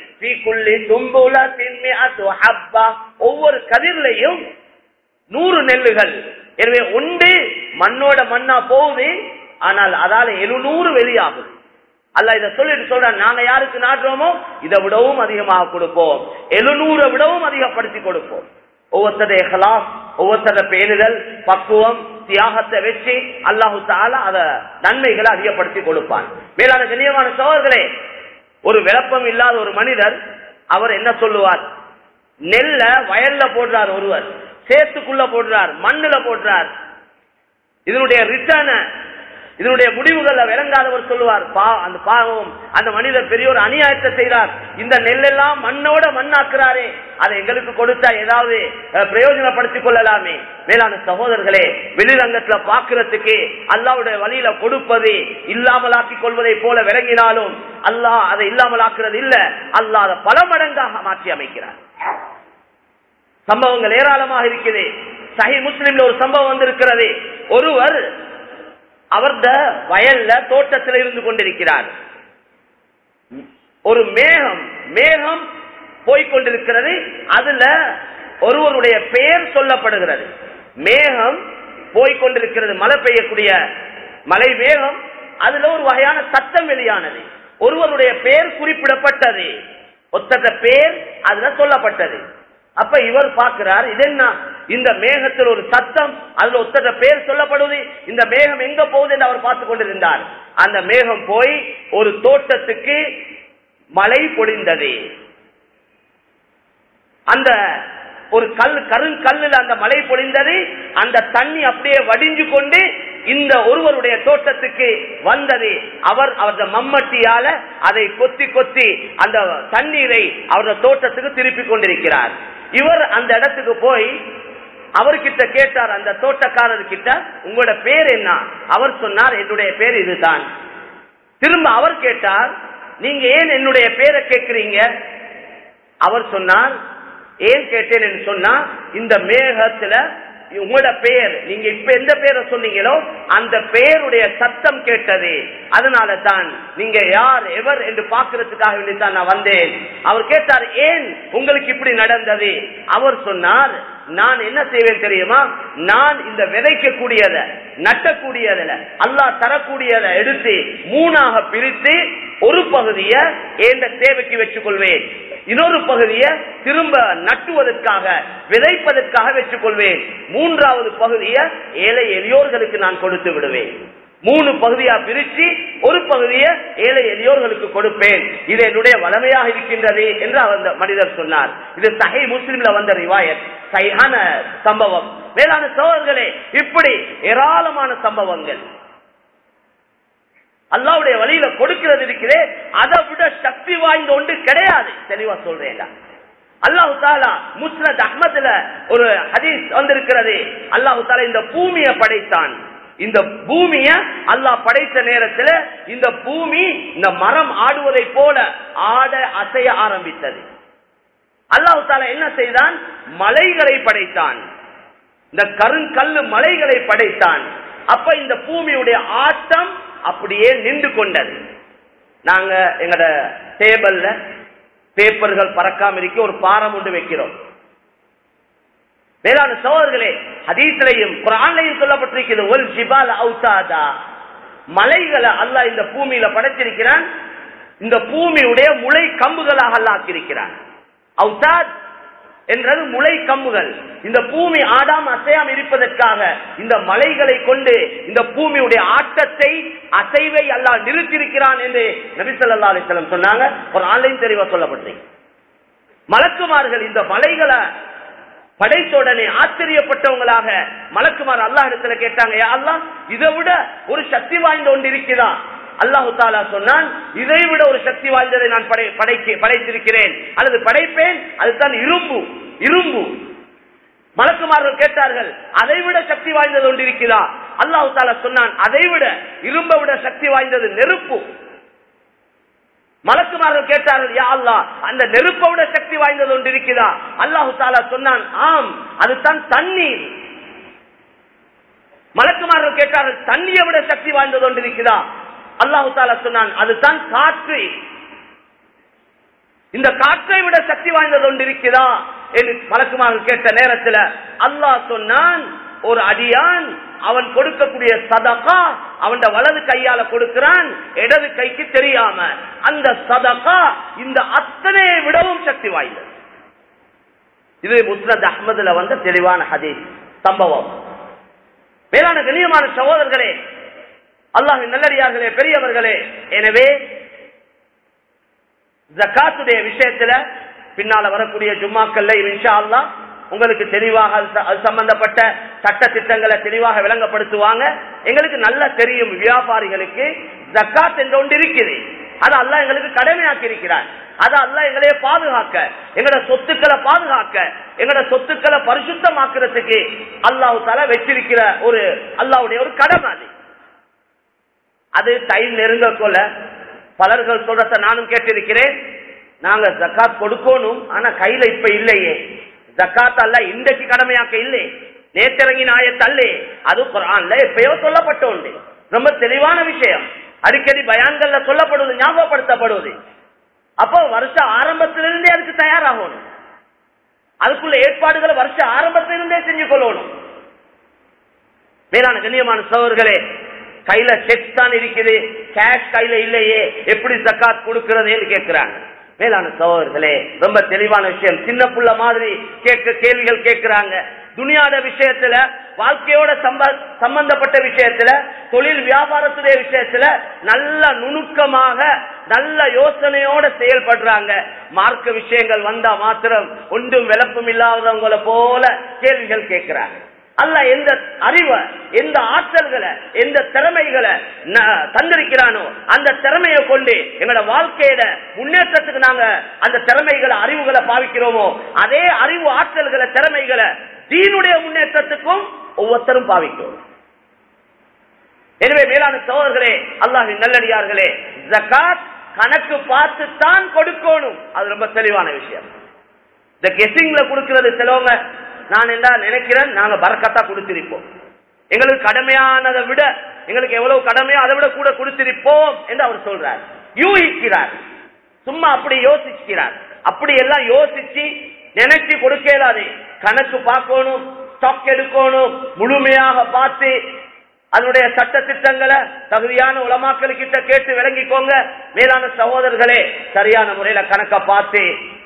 ஒவ்வொரு கதிர்லையும் நூறு நெல்லுகள் எனவே ஒன்று மண்ணோட மண்ணா போகுது ஆனால் அதால எழுநூறு வெளியாகுது அல்ல இதை சொல்லிட்டு சொல்ற நாங்க யாருக்கு நாட்டுறோமோ இதை விடவும் அதிகமாக கொடுப்போம் எழுநூறை விடவும் அதிகப்படுத்தி கொடுப்போம் ஒவ்வொருத்தருடைய ஹலாஸ் ஒவ்வொருத்தர பேணுதல் பக்குவம் தியாகத்தை வச்சு அல்லாஹு தாலா அத நன்மைகளை அதிகப்படுத்தி கொடுப்பான் மேலான கண்ணியமான சோழர்களே ஒரு விளப்பம் இல்லாத ஒரு மனிதர் அவர் என்ன சொல்லுவார் நெல்ல வயல்ல போடுறார் ஒருவர் சேத்துக்குள்ள போடுறார் மண்ணுல போடுறார் இதனுடைய ரிட்டர்ன இதனுடைய முடிவுகள்ல விளங்காதவர் சொல்லுவார் பா அந்த பாவம் அந்த மனிதர் பெரிய ஒரு அநியாயத்தை செய்கிறார் இந்த நெல்லெல்லாம் மண்ணோட மண்ணாக்குறாரே அதை எங்களுக்கு கொடுத்தா ஏதாவது பிரயோஜனப்படுத்திக் கொள்ளலாமே மேலான சகோதரர்களே வெளிரங்கத்துல பாக்குறதுக்கு அல்லாவுடைய வழியில கொடுப்பது இல்லாமலாக்கி கொள்வதை போல விளங்கினாலும் அல்லாஹ் அதை இல்லாமலாக்குறது இல்ல அல்லாஹ் அதை பல மடங்காக மாற்றி அமைக்கிறார் சம்பவங்கள் ஏராளமாக இருக்குது சஹி முஸ்லிம்ல ஒரு சம்பவம் வந்திருக்கிறது ஒருவர் அவர்த வயல்ல தோட்டத்தில் இருந்து கொண்டிருக்கிறார் ஒரு மேகம் மேகம் போய்கொண்டிருக்கிறது அதுல ஒருவருடைய பெயர் சொல்லப்படுகிறது மேகம் போய்கொண்டிருக்கிறது மழை பெய்யக்கூடிய மழை மேகம் அதுல ஒரு வகையான சத்தம் வெளியானது ஒருவருடைய பெயர் குறிப்பிடப்பட்டது ஒத்தட்ட பெயர் அதுல சொல்லப்பட்டது அப்ப இவர் பார்க்கிறார் இது என்ன இந்த மேகத்தில் ஒரு சத்தம் அதுல ஒத்தட்ட பேர் சொல்லப்படுது இந்த மேகம் எங்க போகுது என்று அவர் பார்த்து கொண்டிருந்தார் அந்த மேகம் போய் ஒரு தோட்டத்துக்கு மழை பொழிந்தது அந்த ஒரு கல் கருங்கல்லில் அந்த மழை பொழிந்தது அந்த தண்ணி அப்படியே வடிஞ்சு கொண்டு இந்த ஒருவருடைய தோட்டத்துக்கு வந்தது அவர் அவரது மம்மட்டியால அதை கொத்தி கொத்தி அந்த தண்ணீரை அவரது தோட்டத்துக்கு திருப்பி கொண்டிருக்கிறார் இவர் அந்த இடத்துக்கு போய் அவர்கிட்ட கேட்டார் அந்த தோட்டக்காரர் கிட்ட உங்களோட பேர் என்ன அவர் சொன்னார் என்னுடைய பேர் இதுதான் திரும்ப அவர் கேட்டார் நீங்க ஏன் என்னுடைய பேரை கேட்கிறீங்க அவர் சொன்னார் ஏன் கேட்டேன் என்று சொன்னா இந்த மேகத்துல உங்களோட பெயர் நீங்க இப்ப எந்த பேரை சொன்னீங்களோ அந்த பெயருடைய சத்தம் கேட்டது அதனால தான் நீங்க யார் எவர் என்று பாக்குறதுக்காக வேண்டித்தான் நான் வந்தேன் அவர் கேட்டார் ஏன் உங்களுக்கு இப்படி நடந்தது அவர் சொன்னார் நான் என்ன செய்வேன் தெரியுமா நான் இந்த விதைக்க கூடியத நட்டக்கூடியதுல அல்லாஹ் தரக்கூடியதை எடுத்து மூணாக பிரித்து ஒரு பகுதிய எந்த தேவைக்கு வச்சுக் கொள்வேன் இன்னொரு பகுதியை திரும்ப நட்டுவதற்காக விதைப்பதற்காக வச்சுக் கொள்வேன் மூன்றாவது பகுதியை ஏழை எளியோர்களுக்கு நான் கொடுத்து விடுவேன் மூணு பகுதியா பிரிச்சு ஒரு பகுதியை ஏழை எளியோர்களுக்கு கொடுப்பேன் இது என்னுடைய வளமையாக இருக்கின்றது என்று அந்த மனிதர் சொன்னார் இது சஹை முஸ்லிம்ல வந்த ரிவாயத் சைஹான சம்பவம் மேலான சோழர்களே இப்படி ஏராளமான சம்பவங்கள் அல்லாவுடைய வழியில கொடுக்கிறது இருக்கிறே அதை விட சக்தி வாய்ந்த ஒன்று கிடையாது தெளிவா சொல்றேன் அல்லாஹு தாலா முஸ்னத் அஹ்மதுல ஒரு ஹதீஸ் வந்திருக்கிறது அல்லாஹு தாலா இந்த பூமியை படைத்தான் இந்த பூமிய அல்லாஹ் படைத்த நேரத்தில் இந்த பூமி இந்த மரம் ஆடுவதை போல ஆட அசைய ஆரம்பித்தது அல்லாஹு தாலா என்ன செய்தான் மலைகளை படைத்தான் இந்த கருங்கல்லு மலைகளை படைத்தான் அப்ப இந்த பூமியுடைய ஆட்டம் அப்படியே நின்று கொண்டது நாங்க எங்கட டேபிள்ல பேப்பர்கள் பறக்காம இருக்க ஒரு பாரம் ஒன்று வைக்கிறோம் வேளாண் சோழர்களே ஹதீஸ்லையும் குரான்லையும் சொல்லப்பட்டிருக்கிறது ஒல் ஜிபால் அவுதாதா மலைகளை அல்லாஹ் இந்த பூமியில படைச்சிருக்கிறான் இந்த பூமியுடைய முளை கம்புகளாக அல்லாக்கியிருக்கிறான் அவுதாத் என்றது முளை கம்புகள் இந்த பூமி ஆடாம் அசையாம் இருப்பதற்காக இந்த மலைகளை கொண்டு இந்த பூமியுடைய ஆட்டத்தை அசைவை அல்லா நிறுத்தியிருக்கிறான் என்று நபிசல்லா அலிஸ்லம் சொன்னாங்க ஒரு ஆன்லைன் தெளிவா சொல்லப்பட்டீங்க மலக்குமார்கள் இந்த மலைகளை படைத்த உடனே ஆச்சரியப்பட்டவங்களாக மலக்குமார் அல்லாஹ் இடத்துல கேட்டாங்க அல்லாஹ் இதை விட ஒரு சக்தி வாய்ந்த ஒன்று இருக்குதா அல்லாஹு தாலா சொன்னான் இதை விட ஒரு சக்தி வாய்ந்ததை நான் படை படைக்க படைத்திருக்கிறேன் அல்லது படைப்பேன் அதுதான் இரும்பு இரும்பு மலக்குமார்கள் கேட்டார்கள் அதை விட சக்தி வாய்ந்தது ஒன்று இருக்கிறதா அல்லாஹு தாலா சொன்னான் அதை விட இரும்பை விட சக்தி வாய்ந்தது நெருப்பு மலக்குமார்கள் கேட்டார்கள் யா அல்லா அந்த நெருப்பை விட சக்தி வாய்ந்தது ஒன்று இருக்கிறதா அல்லாஹு தாலா சொன்னான் ஆம் அதுதான் தண்ணீர் மலக்குமார்கள் கேட்டார்கள் தண்ணியை விட சக்தி வாய்ந்தது ஒன்று இருக்கிறதா அல்லாஹு தாலா சொன்னான் அதுதான் காற்று இந்த காற்றை விட சக்தி வாய்ந்தது ஒன்று இருக்கிறதா என்று மலக்குமார்கள் கேட்ட நேரத்தில் அல்லாஹ் சொன்னான் ஒரு அடியான் அவன் கொடுக்கக்கூடிய சதகா அவன் வலது கையால கொடுக்கிறான் இடது கைக்கு தெரியாம அந்த சதகா இந்த அத்தனை விடவும் சக்தி வாய்ந்தது இது முஸ்னத் அஹமதுல வந்த தெளிவான ஹதீஸ் சம்பவம் மேலான கண்ணியமான சகோதரர்களே அல்லாஹின் நல்லடியார்களே பெரியவர்களே எனவே ஜக்காத்துடைய விஷயத்துல பின்னால வரக்கூடிய ஜும்மாக்கள்ல இன்ஷா அல்லா உங்களுக்கு தெளிவாக அது சம்பந்தப்பட்ட சட்ட திட்டங்களை தெளிவாக விளங்கப்படுத்துவாங்க எங்களுக்கு நல்லா தெரியும் வியாபாரிகளுக்கு ஜக்காத் என்ற ஒன்று இருக்குது அது அல்ல எங்களுக்கு கடமையாக்கி இருக்கிறார் அது அல்ல எங்களையே பாதுகாக்க எங்களோட சொத்துக்களை பாதுகாக்க எங்களோட சொத்துக்களை பரிசுத்தமாக்குறதுக்கு அல்லாஹு தலா வச்சிருக்கிற ஒரு அல்லாவுடைய ஒரு கடமை அது அது டைம் நெருங்க கொள்ள பலர்கள் சொல்றத நானும் கேட்டிருக்கிறேன் நாங்க ஜக்காத் கொடுக்கணும் ஆனா கையில இப்ப இல்லையே ஜக்காத் அல்ல இன்றைக்கு கடமையாக்க இல்லை நேத்திறங்கி நாயத்தல்லே அது குரான்ல எப்பயோ சொல்லப்பட்ட உண்டு ரொம்ப தெளிவான விஷயம் அடிக்கடி பயான்கள்ல சொல்லப்படுவது ஞாபகப்படுத்தப்படுவது அப்போ வருஷ ஆரம்பத்திலிருந்தே அதுக்கு தயாராகணும் அதுக்குள்ள ஏற்பாடுகளை வருஷ ஆரம்பத்திலிருந்தே செஞ்சு கொள்ளணும் மேலான கண்ணியமான சோழர்களே கையில செக் தான் இருக்குது கேஷ் கையில இல்லையே எப்படி ஜக்காத் கொடுக்கிறதுன்னு கேட்கிறாங்க மேலான சகோதரர்களே ரொம்ப தெளிவான விஷயம் சின்ன புள்ள மாதிரி கேட்க கேள்விகள் கேட்கிறாங்க துணியாத விஷயத்துல வாழ்க்கையோட சம்பந்தப்பட்ட விஷயத்துல தொழில் வியாபாரத்துடைய விஷயத்துல நல்ல நுணுக்கமாக நல்ல யோசனையோட செயல்படுறாங்க மார்க்க விஷயங்கள் வந்தா மாத்திரம் ஒன்றும் விளப்பம் இல்லாதவங்களை போல கேள்விகள் கேட்கிறாங்க அல்ல எந்த அறிவை எந்த ஆற்றல்களை எந்த திறமைகளை தந்திருக்கிறானோ அந்த திறமையை கொண்டு எங்களோட வாழ்க்கையில முன்னேற்றத்துக்கு நாங்க அந்த திறமைகளை அறிவுகளை பாவிக்கிறோமோ அதே அறிவு ஆற்றல்களை திறமைகளை தீனுடைய முன்னேற்றத்துக்கும் ஒவ்வொருத்தரும் பாவிக்கிறோம் எனவே மேலான சோழர்களே அல்லாஹின் நல்லடியார்களே ஜக்காத் கணக்கு பார்த்து தான் கொடுக்கணும் அது ரொம்ப தெளிவான விஷயம் இந்த கெசிங்ல கொடுக்கிறது சிலவங்க நான் என்ன நினைக்கிறேன் நாங்க பறக்கத்தா கொடுத்திருப்போம் எங்களுக்கு கடமையானதை விட எங்களுக்கு எவ்வளவு கடமையோ அதை விட கூட கொடுத்திருப்போம் என்று அவர் சொல்றார் யூகிக்கிறார் சும்மா அப்படி யோசிக்கிறார் அப்படி எல்லாம் யோசிச்சு நினைச்சு கொடுக்கலாது கணக்கு பார்க்கணும் ஸ்டாக் எடுக்கணும் முழுமையாக பார்த்து அதனுடைய சட்ட திட்டங்களை தகுதியான உலமாக்கள் கிட்ட கேட்டு விளங்கிக்கோங்க மேலான சகோதரர்களே சரியான முறையில கணக்க பார்த்து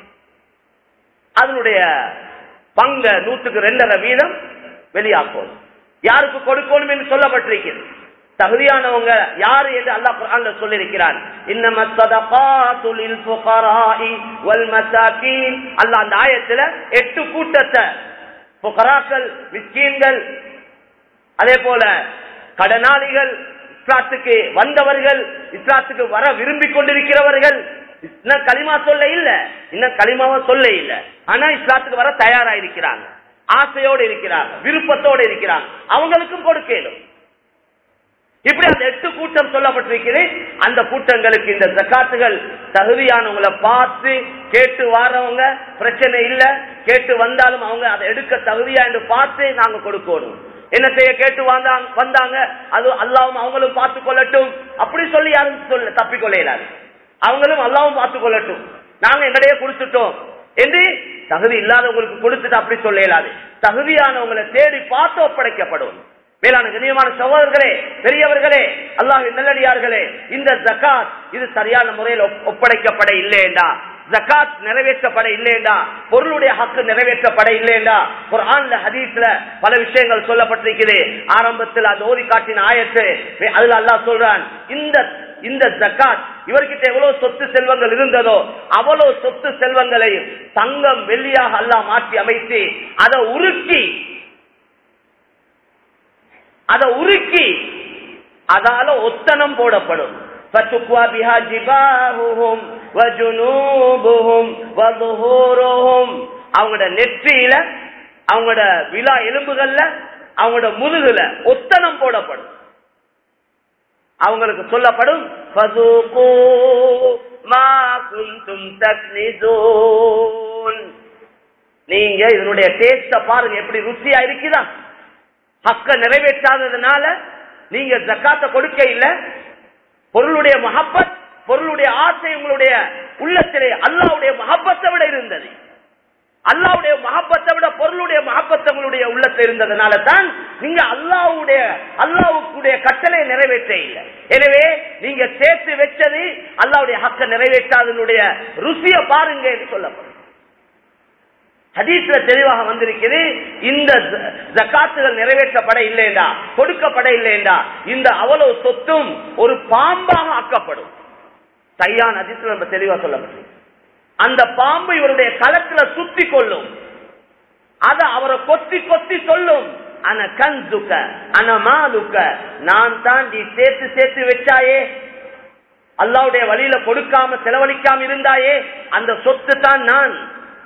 அதனுடைய பங்க நூத்துக்கு ரெண்டரை வீதம் வெளியாக்கணும் யாருக்கு கொடுக்கணும் என்று சொல்லப்பட்டிருக்கிறது தகுதியானவங்க யாரு என்று அல்லாஹ் குர்ஆன்ல சொல்லியிருக்கிறான் இன்னம ஸதகாத்து லில் ஃபுகராஇ வல் மசாகீன் அல்லாஹ் அந்த ஆயத்துல எட்டு கூட்டத்தை ஃபுகராக்கள் மிஸ்கீன்கள் அதே போல கடனாளிகள் இஸ்லாத்துக்கு வந்தவர்கள் இஸ்லாத்துக்கு வர விரும்பி கொண்டிருக்கிறவர்கள் இன்னும் களிமா சொல்ல இல்ல இன்னும் களிமாவை சொல்ல இல்ல ஆனா இஸ்லாத்துக்கு வர தயாரா இருக்கிறாங்க ஆசையோடு இருக்கிறாங்க விருப்பத்தோடு இருக்கிறாங்க அவங்களுக்கும் கொடுக்கலும் இப்படி அந்த எட்டு கூட்டம் சொல்லப்பட்டிருக்கிறது அந்த கூட்டங்களுக்கு இந்த ஜக்காத்துகள் தகுதியானவங்களை பார்த்து கேட்டு வாரவங்க பிரச்சனை இல்ல கேட்டு வந்தாலும் அவங்க அதை எடுக்க தகுதியா என்று பார்த்து நாங்க கொடுக்கணும் என்ன செய்ய கேட்டு வந்தாங்க வந்தாங்க அது அல்லாவும் அவங்களும் பார்த்து கொள்ளட்டும் அப்படி சொல்லி யாரும் சொல்ல தப்பிக்கொள்ள இயலாது அவங்களும் அல்லாவும் பார்த்து கொள்ளட்டும் நாங்க எங்கடையே கொடுத்துட்டோம் என்று தகுதி இல்லாதவங்களுக்கு கொடுத்துட்டு அப்படி சொல்ல இயலாது தகுதியானவங்களை தேடி பார்த்து ஒப்படைக்கப்படும் மேலான கண்ணியமான சகோதரர்களே பெரியவர்களே அல்லாஹ் நல்லடியார்களே இந்த ஜக்காத் இது சரியான முறையில் ஒப்- ஒப்படைக்கப்பட இல்லையேண்டா ஜக்காத் நிறைவேற்றப்பட இல்லையேண்டா பொருளுடைய ஹக்கு நிறைவேற்றப்பட இல்லையேண்டா குர்ஆன்ல ஹதீஸ்ல பல விஷயங்கள் சொல்லப்பட்டிருக்குது ஆரம்பத்தில் அது ஓதி காட்டின ஆயத்து வே- அதுல அல்லாஹ் சொல்றான் இந்த இந்த ஜக்காத் இவர்கிட்ட எவ்வளவு சொத்து செல்வங்கள் இருந்ததோ அவ்வளவு சொத்து செல்வங்களையும் தங்கம் வெள்ளியாக அல்லாஹ் மாற்றி அமைத்து அதை உருக்கி அதை உருக்கி அதால ஒத்தனம் போடப்படும் فَتُقْوَى بِهَا جِبَاهُهُمْ وَجُنُوبُهُمْ وَظُهُورُهُمْ அவங்களோட நெற்றியில அவங்களோட விழா எலும்புகள்ல அவங்களோட முதுகுல ஒத்தனம் போடப்படும் அவங்களுக்கு சொல்லப்படும் فَذُوقُوا مَا كُنْتُمْ تَكْنِزُونَ நீங்க இதனுடைய டேஸ்ட பாருங்க எப்படி ருசியா இருக்குதா ஹக்க நிறைவேற்றாததுனால நீங்க ஜக்காத்த கொடுக்க இல்ல பொருளுடைய மஹப்பத் பொருளுடைய ஆசை உங்களுடைய உள்ளத்திலே அல்லாவுடைய மஹப்பத்தை விட இருந்தது அல்லாவுடைய மஹப்பத்தை விட பொருளுடைய மஹப்பத்தை உங்களுடைய உள்ளத்தில் இருந்ததுனால தான் நீங்க அல்லாவுடைய அல்லாவுக்குடைய கட்டளை நிறைவேற்ற இல்லை எனவே நீங்க சேர்த்து வச்சது அல்லாவுடைய ஹக்க நிறைவேற்றாதனுடைய ருசிய பாருங்க என்று சொல்லப்படும் ஹதீஸ்ல தெளிவாக வந்திருக்கிறது இந்த ஜ- ஜக்காத்துகள் நிறைவேற்றப்பட இல்லைண்டா கொடுக்கப்பட இல்லைண்டா இந்த அவ்வளவு சொத்தும் ஒரு பாம்பாக ஆக்கப்படும் தையான் ஹதீஸ்ல நம்ம தெளிவா சொல்லப்பட்டது அந்த பாம்பு இவருடைய களத்துல சுத்தி கொள்ளும் அத அவரை கொத்தி கொத்தி சொல்லும் அன கஞ்சுக்க அன மாலுக்க நான் தான் நீ சேர்த்து சேர்த்து வச்சாயே அல்லாவுடைய வழியில கொடுக்காம செலவழிக்காம இருந்தாயே அந்த சொத்து தான் நான்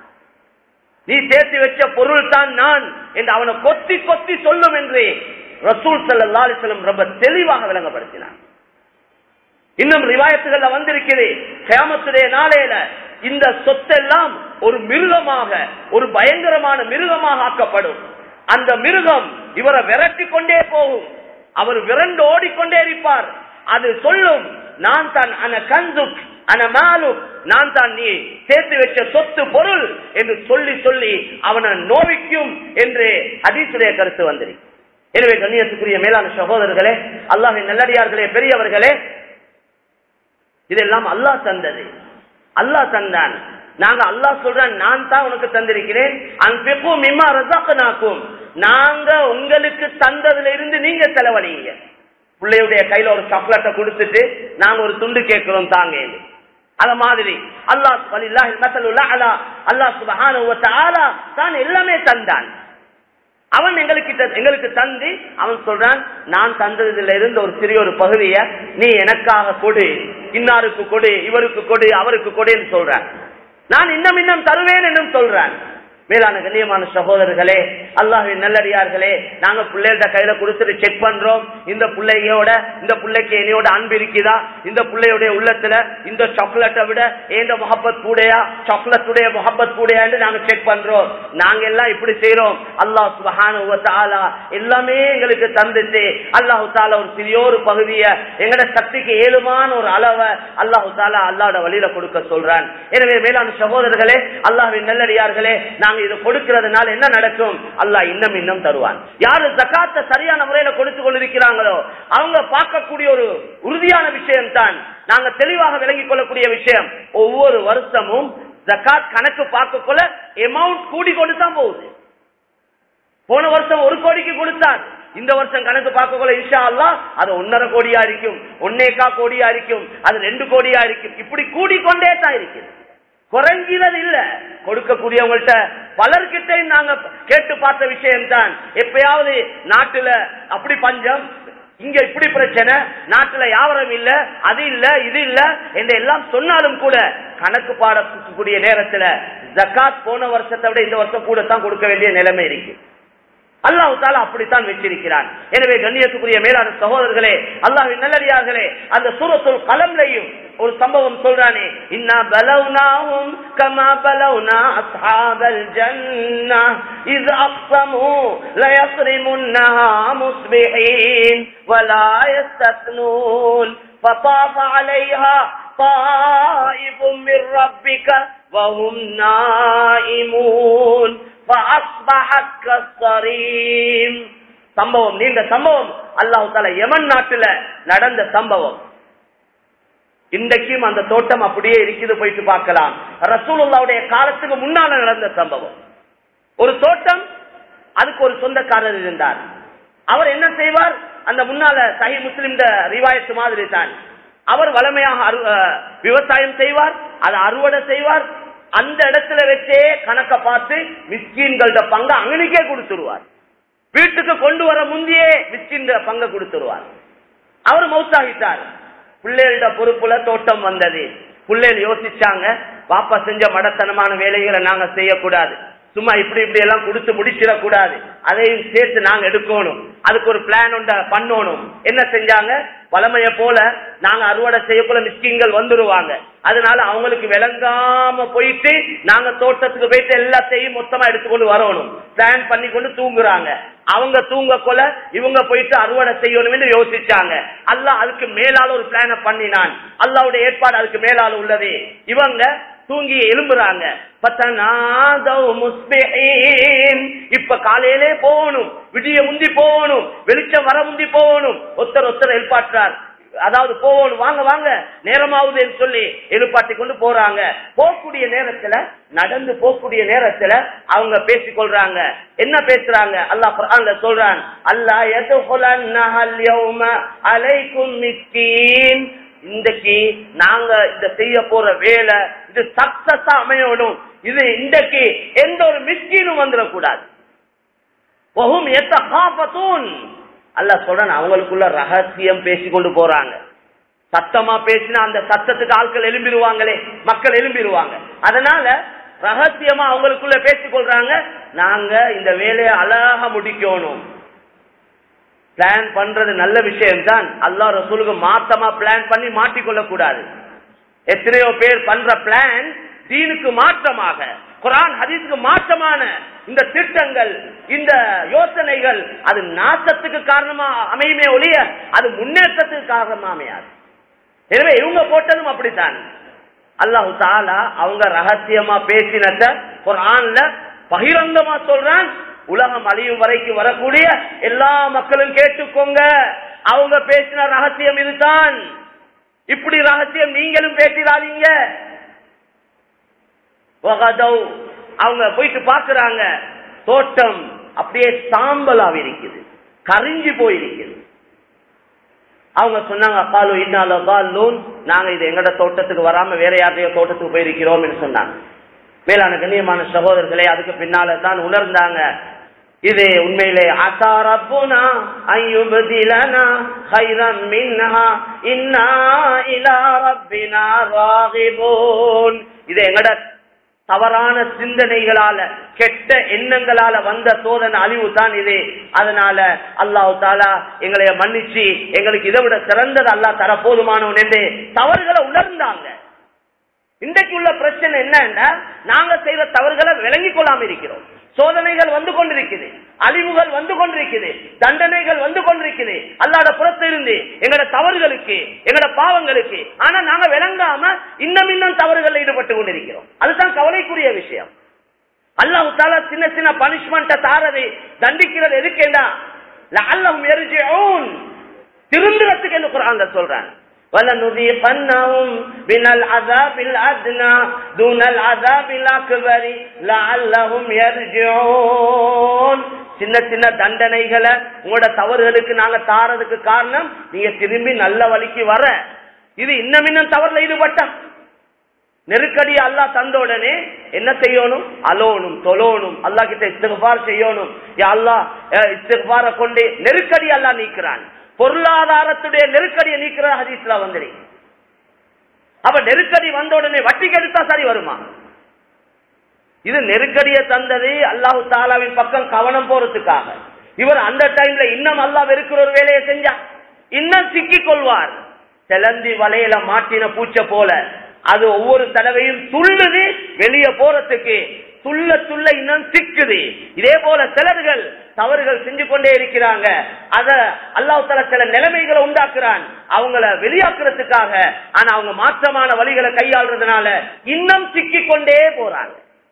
நீ சேர்த்து வச்ச பொருள் தான் நான் என்று அவனை கொத்தி கொத்தி சொல்லும் என்று ரசூல் சல்லா அலிஸ்லம் ரொம்ப தெளிவாக விளங்கப்படுத்தினார் இன்னும் ரிவாயத்துகள்ல வந்திருக்கிறது கியாமத்துடைய நாளையில இந்த சொத்தெல்லாம் ஒரு மிருகமாக ஒரு பயங்கரமான மிருகமாக ஆக்கப்படும் அந்த மிருகம் இவரை விரட்டி கொண்டே போகும் அவர் விரண்டு ஓடிக்கொண்டே இருப்பார் அது சொல்லும் நான் தான் அன கந்துக் அன மாலுக் நான் தான் நீ சேர்த்து வச்ச சொத்து பொருள் என்று சொல்லி சொல்லி அவனை நோவிக்கும் என்று ஹதீசுடைய கருத்து வந்திருக்கு எனவே கண்ணியத்துக்குரிய மேலான சகோதரர்களே அல்லாஹின் நல்லடியார்களே பெரியவர்களே இதெல்லாம் அல்லாஹ் தந்தது அல்லாஹ் தந்தான் நாங்க அல்லாஹ் சொல்றேன் நான் தான் உனக்கு தந்திருக்கிறேன் அன்பிக்கும் மிம்மா ரசாக்கனாக்கும் நாங்க உங்களுக்கு தந்ததுல இருந்து நீங்க செலவழிங்க பிள்ளையுடைய கையில ஒரு சாக்லேட்டை கொடுத்துட்டு நாங்க ஒரு துண்டு கேட்கிறோம் தாங்க என்று. அத மாதிரி அல்லாஹ் வலில்லாஹி மஸலுல் அலா அல்லாஹ் சுப்ஹானஹு வ தஆலா தான் எல்லாமே தந்தான் அவன் எங்களுக்கு எங்களுக்கு தந்து அவன் சொல்றான் நான் தந்ததுல இருந்து ஒரு சிறிய ஒரு பகுதிய நீ எனக்காக கொடு இன்னாருக்கு கொடு இவருக்கு கொடு அவருக்கு கொடுன்னு சொல்றான் நான் இன்னும் இன்னும் தருவேன் என்றும் சொல்றான் மேலான கண்ணியமான சகோதரர்களே அல்லாஹின் நல்லடியார்களே நாங்க பிள்ளைகிட்ட கையில கொடுத்துட்டு செக் பண்றோம் இந்த பிள்ளையோட இந்த பிள்ளைக்கு என்னையோட அன்பு இருக்குதா இந்த பிள்ளையுடைய உள்ளத்துல இந்த சாக்லேட்டை விட ஏந்த முகப்பத் கூடையா சாக்லேட்டுடைய முகப்பத் கூடையான்னு நாங்க செக் பண்றோம் நாங்க எல்லாம் இப்படி செய்யறோம் அல்லாஹ் சுபஹானஹு தாலா எல்லாமே எங்களுக்கு தந்துட்டு அல்லாஹு தாலா ஒரு சிறிய ஒரு பகுதியை எங்கட சக்திக்கு ஏழுமான ஒரு அளவை அல்லாஹு தாலா அல்லாஹ்வோட வழியில கொடுக்க சொல்றான் எனவே மேலான சகோதரர்களே அல்லாஹ்வின் நல்லடியார்களே நாங்க இதை கொடுக்கிறதுனால என்ன நடக்கும் அல்லாஹ் இன்னும் இன்னும் தருவான் யாரு ஜக்காத்த சரியான முறையில கொடுத்து கொண்டிருக்கிறாங்களோ அவங்க பார்க்கக்கூடிய ஒரு உறுதியான விஷயம் தான் நாங்க தெளிவாக விளங்கிக் கொள்ளக்கூடிய விஷயம் ஒவ்வொரு வருஷமும் ஜக்காத் கணக்கு பார்க்கக்குள்ள அமௌண்ட் கூடி கொண்டு தான் போகுது போன வருஷம் ஒரு கோடிக்கு கொடுத்தார் இந்த வருஷம் கணக்கு பார்க்கக்குள்ள இன்ஷா அல்லா அது ஒன்னரை கோடியா இருக்கும் ஒன்னேக்கா கோடியா இருக்கும் அது ரெண்டு கோடியா இருக்கும் இப்படி கூடிக்கொண்டே தான் இருக்குது குறைஞ்சிறது இல்ல கொடுக்கக்கூடியவங்கள்ட்ட பலர்கிட்டையும் நாங்க கேட்டு பார்த்த விஷயம் தான் எப்பயாவது நாட்டுல அப்படி பஞ்சம் இங்க இப்படி பிரச்சனை நாட்டுல யாவரம் இல்ல அது இல்ல இது இல்ல என்று எல்லாம் சொன்னாலும் கூட கணக்கு பாடக்கூடிய நேரத்துல ஜக்காத் போன வருஷத்தை விட இந்த வருஷம் கூட தான் கொடுக்க வேண்டிய நிலைமை இருக்கு அல்லாஹு தாலா அப்படித்தான் வச்சிருக்கிறான் எனவே கண்ணியத்துக்குரிய மேலான சகோதரர்களே அல்லாஹின் நல்லடியார்களே அந்த சூரத்துல் கலம்லையும் ஒரு சம்பவம் சொல்றானே இன்னா பலவுனாஹும் கமா பலவுனா அஸ்ஹாபல் ஜன்னah இஸ் அக்ஸமு லயஸ்ரிமுன்னஹா முஸ்பிஹீன் ولا يستثنون فطاف عليها طائف من ربك وهم نائمون فأصبحت كالصريم சம்பவம் நீண்ட சம்பவம் அல்லாஹு தாலா யமன் நாட்டுல நடந்த சம்பவம் இன்றைக்கும் அந்த தோட்டம் அப்படியே இருக்குது போயிட்டு பார்க்கலாம் ரசூலுல்லாவுடைய காலத்துக்கு முன்னால நடந்த சம்பவம் ஒரு தோட்டம் அதுக்கு ஒரு சொந்தக்காரர் இருந்தார் அவர் என்ன செய்வார் அந்த முன்னால சஹி முஸ்லிம் ரிவாயத்து மாதிரி தான் அவர் வளமையாக அறு- அஹ், விவசாயம் செய்வார் அதை அறுவடை செய்வார் அந்த இடத்துல வச்சே கணக்க பார்த்து மிஸ்கீன்களோட பங்கு அங்கனுக்கே கொடுத்துருவார் வீட்டுக்கு கொண்டு வர முந்தையே மிஸ்கின் பங்கை கொடுத்துருவார் அவர் மௌத்தாகிட்டார் பிள்ளைகளோட பொறுப்புல தோட்டம் வந்தது பிள்ளைகள் யோசிச்சாங்க பாப்பா செஞ்ச மடத்தனமான வேலைகளை நாங்க செய்யக்கூடாது சும்மா இப்படி இப்படி எல்லாம் கொடுத்து முடிச்சிடக்கூடாது அதையும் சேர்த்து நாங்க எடுக்கணும் அதுக்கு ஒரு பிளான் ஒன்ற பண்ணணும் என்ன செஞ்சாங்க வளமைய போல நாங்க அறுவடை செய்யக்குள்ள மிஸ்கின்கள் வந்துருவாங்க அதனால அவங்களுக்கு விளங்காம போயிட்டு நாங்க தோட்டத்துக்கு போயிட்டு எல்லாத்தையும் மொத்தமா எடுத்துக்கொண்டு வரணும் பிளான் பண்ணி கொண்டு தூங்குறாங்க அவங்க தூங்க கொள்ள இவங்க போயிட்டு அறுவடை செய்யணும்னு யோசிச்சாங்க அல்லாஹ் அதுக்கு மேலால ஒரு பிளான பண்ணினான் அல்லாவுடைய ஏற்பாடு அதுக்கு மேலால உள்ளது இவங்க தூங்கி எழும்புறாங்க பத்தனாதவ் முஸ்பிஹீன். இப்ப காலையிலே போகணும் விடிய முந்தி போகணும் வெளிச்சம் வர முந்தி போகணும் ஒருத்தர் ஒருத்தர் எழுப்பாற்றார் அதாவது போகணும் வாங்க வாங்க நேரமாவுதுன்னு சொல்லி எழுப்பாட்டி கொண்டு போறாங்க போகக்கூடிய நேரத்துல நடந்து போகக்கூடிய நேரத்துல அவங்க பேசிக் கொள்றாங்க என்ன பேசுறாங்க அல்லாஹ் குர்ஆன்ல சொல்றான் அல்லாஹ் யதுகுலன்னஹல் யௌம அலைக்கும் மிஸ்கீன் இன்றைக்கு நாங்க இந்த செய்ய போற வேலை இது சக்சஸா அமையணும் இது இன்றைக்கு எந்த ஒரு மிஸ்கீனும் வந்துடக்கூடாது வஹும் யத்தகாஃபதூன் அல்லாஹ் சொல்றான் அவங்களுக்குள்ள ரகசியம் பேசி கொண்டு போறாங்க சத்தமா பேசினா அந்த சத்தத்துக்கு ஆட்கள் எழும்பிடுவாங்களே மக்கள் எழும்பிடுவாங்க அதனால ரகசியமா அவங்களுக்குள்ள பேசிக் கொள்றாங்க நாங்க இந்த வேலையை அழகா முடிக்கணும் பிளான் பண்றது நல்ல விஷயம் தான் அல்லா ரசூலுக்கு மாத்தமா பிளான் பண்ணி மாட்டிக்கொள்ள கூடாது எத்தனையோ பேர் பண்ற பிளான் தீனுக்கு மாற்றமாக குரான் ஹதீஸுக்கு மாற்றமான இந்த திட்டங்கள் இந்த யோசனைகள் அது நாசத்துக்கு காரணமா அமையுமே ஒழிய அது முன்னேற்றத்துக்கு காரணமா அமையாது எனவே இவங்க போட்டதும் அப்படித்தான் அல்லாஹு தாலா அவங்க ரகசியமா பேசினத குரான்ல பகிரங்கமா சொல்றான் உலகம் அழியும் வரைக்கும் வரக்கூடிய எல்லா மக்களும் கேட்டுக்கோங்க அவங்க பேசின ரகசியம் இதுதான் இப்படி ரகசியம் நீங்களும் பேசிடாதீங்க வகதவ். அவங்க போயிட்டு பாக்குறாங்க தோட்டம் அப்படியே சாம்பலாக இருக்குது கரிஞ்சு போயிருக்குது அவங்க சொன்னாங்க காலு இன்னால காலூன் நாங்க இது எங்கட தோட்டத்துக்கு வராம வேற யாருடைய தோட்டத்துக்கு போயிருக்கிறோம் சொன்னாங்க மேலான கண்ணியமான சகோதரர்களே அதுக்கு பின்னால தான் உணர்ந்தாங்க இது உண்மையிலே அசா ரப்புனா ஐயுபதிலனா ஹைரம் மின்ஹா இன்னா இலா ரப்பினா ராகிபூன் இது எங்கட தவறான சிந்தனைகளால கெட்ட எண்ணங்களால வந்த சோதனை அழிவு தான் இது அதனால அல்லாஹு தாலா எங்களை மன்னிச்சு எங்களுக்கு இதை விட சிறந்தது அல்லாஹ் தர போதுமானவன் என்று தவறுகளை உணர்ந்தாங்க இன்றைக்கு உள்ள பிரச்சனை என்னன்னா நாங்க செய்யற தவறுகளை விளங்கிக் கொள்ளாம இருக்கிறோம் சோதனைகள் வந்து கொண்டிருக்குது அழிவுகள் வந்து கொண்டிருக்குது தண்டனைகள் வந்து கொண்டிருக்குது அல்லாட புறத்திலிருந்து எங்கட தவறுகளுக்கு எங்கட பாவங்களுக்கு ஆனா நாங்க விளங்காம இன்னும் இன்னும் தவறுகளில் ஈடுபட்டு கொண்டிருக்கிறோம் அதுதான் கவலைக்குரிய விஷயம் அல்லாஹு தாலா சின்ன சின்ன பனிஷ்மெண்ட்டை தாரது தண்டிக்கிறது எதுக்கேண்டா லஅல்லஹும் யர்ஜிஊன் திருந்துறதுக்கு என்று குர்ஆன்ல சொல்றாங்க وَلَنُذِيقَنَّهُمْ مِنَ الْعَذَابِ الْأَدْنَى دُونَ الْعَذَابِ الْأَكْبَرِ لَعَلَّهُمْ يَرْجِعُونَ சின்ன சின்ன தண்டனைகளை உங்களோட தவறுகளுக்கு நாங்க தாரதுக்கு காரணம் நீங்க திரும்பி நல்ல வழிக்கு வர இது இன்னும் இன்னும் தவறுல ஈடுபட்டா நெருக்கடி அல்லாஹ் தந்த உடனே என்ன செய்யணும் அலோனும் தொலோனும் அல்லாஹ் கிட்ட இஸ்திஃபார் செய்யணும் யா அல்லாஹ் அஹ், இஸ்திஃபாரை கொண்டு நெருக்கடி அல்லாஹ் நீக்கிறான் பொருளாதாரத்துடைய நெருக்கடியை நீக்கிற ஹதீஸ்ல வந்துரு அப்ப நெருக்கடி வந்த உடனே வட்டிக்கு எடுத்தா சரி வருமா இது நெருக்கடியை தந்தது அல்லாஹு தாலாவின் பக்கம் கவனம் போறதுக்காக இவர் அந்த டைம்ல இன்னும் அல்லாஹ் இருக்கிற ஒரு வேலையை செஞ்சா இன்னும் சிக்கிக் கொள்வார் செலந்தி வலையில மாட்டின பூச்சை போல அது ஒவ்வொரு தடவையும் துள்ளுது வெளியே போறதுக்கு துள்ள துள்ள இன்னும் சிக்குது இதே போல சிலர்கள் தவறுகள் செஞ்சு கொண்டே இருக்கிறாங்க அத அல்லாஹ் தலா சில நிலைமைகளை உண்டாக்குறான் அவங்கள வெளியாக்குறதுக்காக ஆனா அவங்க மாற்றமான வழிகளை கையாளுறதுனால இன்னும் சிக்கிக் கொண்டே போறாங்க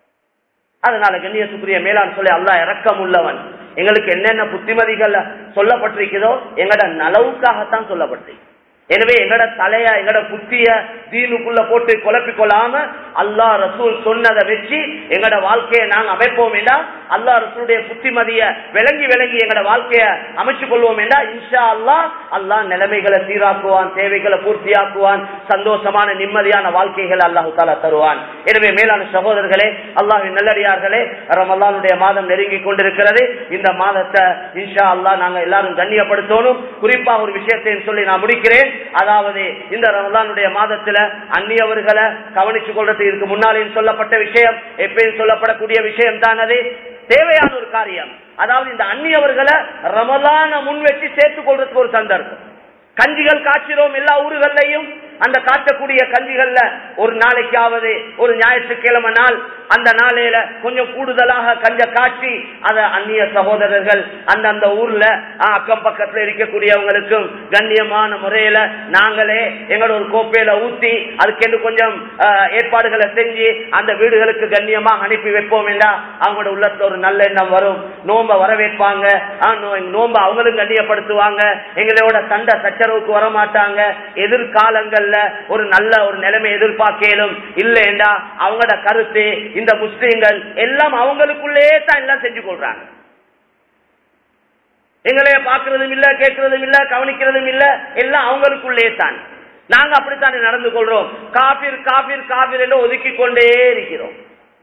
அதனால கண்ணியத்துக்குரிய மேலாண் சொல்லி அல்லாஹ் இறக்கம் உள்ளவன் எங்களுக்கு என்னென்ன புத்திமதிகள் சொல்லப்பட்டிருக்கிறதோ எங்கட நலவுக்காகத்தான் சொல்லப்பட்டிருக்கு எனவே எங்கட தலைய எங்கட புத்திய தீனுக்குள்ள போட்டு குழப்பி கொள்ளாம அல்லா ரசூல் சொன்னதை வச்சு எங்கட வாழ்க்கையை நாங்க அமைப்போம் என்றா அல்லா ரசூலுடைய புத்திமதிய விளங்கி விளங்கி எங்கட வாழ்க்கைய அமைச்சு கொள்வோம் என்றா இன்ஷா அல்லா அல்லா நிலைமைகளை சீராக்குவான் தேவைகளை பூர்த்தியாக்குவான் சந்தோஷமான நிம்மதியான வாழ்க்கைகளை அல்லாஹு தாலா தருவான் எனவே மேலான சகோதரர்களே அல்லாஹின் நல்லடியார்களே ரமல்லானுடைய மாதம் நெருங்கி கொண்டிருக்கிறது இந்த மாதத்தை இன்ஷா அல்லா நாங்க எல்லாரும் கண்ணியப்படுத்தணும் குறிப்பா ஒரு விஷயத்தை சொல்லி நான் முடிக்கிறேன் அதாவது இந்த ரமலானுடைய மாதத்துல அந்நியவர்களை கவனிச்சு கொள்றது இதுக்கு முன்னாலேயும் சொல்லப்பட்ட விஷயம் எப்பயும் சொல்லப்படக்கூடிய விஷயம் தான் அது தேவையான ஒரு காரியம் அதாவது இந்த அந்நியவர்களை ரமலான முன் வச்சு சேர்த்துக் கொள்றதுக்கு ஒரு சந்தர்ப்பம் கஞ்சிகள் காய்ச்சிரோம் எல்லா ஊர்களையும் அந்த காட்டக்கூடிய கஞ்சிகள்ல ஒரு நாளைக்காவது ஒரு ஞாயிற்றுக்கிழமை நாள் அந்த நாளையில கொஞ்சம் கூடுதலாக கஞ்ச காட்சி அத அந்நிய சகோதரர்கள் அந்த அந்த ஊர்ல அக்கம் பக்கத்துல இருக்கக்கூடியவங்களுக்கும் கண்ணியமான முறையில நாங்களே எங்களோட ஒரு கோப்பையில ஊத்தி அதுக்கென்று கொஞ்சம் ஏற்பாடுகளை செஞ்சு அந்த வீடுகளுக்கு கண்ணியமாக அனுப்பி வைப்போம் என்றா அவங்களோட உள்ளத்துல ஒரு நல்ல எண்ணம் வரும் நோம்ப வரவேற்பாங்க நோம்ப அவங்களும் கண்ணியப்படுத்துவாங்க எங்களோட சண்டை சச்சரவுக்கு வர மாட்டாங்க எதிர்காலங்கள்ல ஒரு நல்ல ஒரு நிலைமை எதிர்பார்க்கலும் இல்லைண்டா அவங்களோட கருத்து இந்த முஸ்லீம்கள் எல்லாம் அவங்களுக்குள்ளே தான் எல்லாம் செஞ்சு கொள்றாங்க எங்களைய பாக்குறதும் இல்ல கேட்கறதும் இல்ல கவனிக்கிறதும் இல்ல எல்லாம் அவங்களுக்குள்ளே தான் நாங்க அப்படித்தானே நடந்து கொள்றோம் காபிர் காபிர் காபிர் என்று ஒதுக்கி கொண்டே இருக்கிறோம்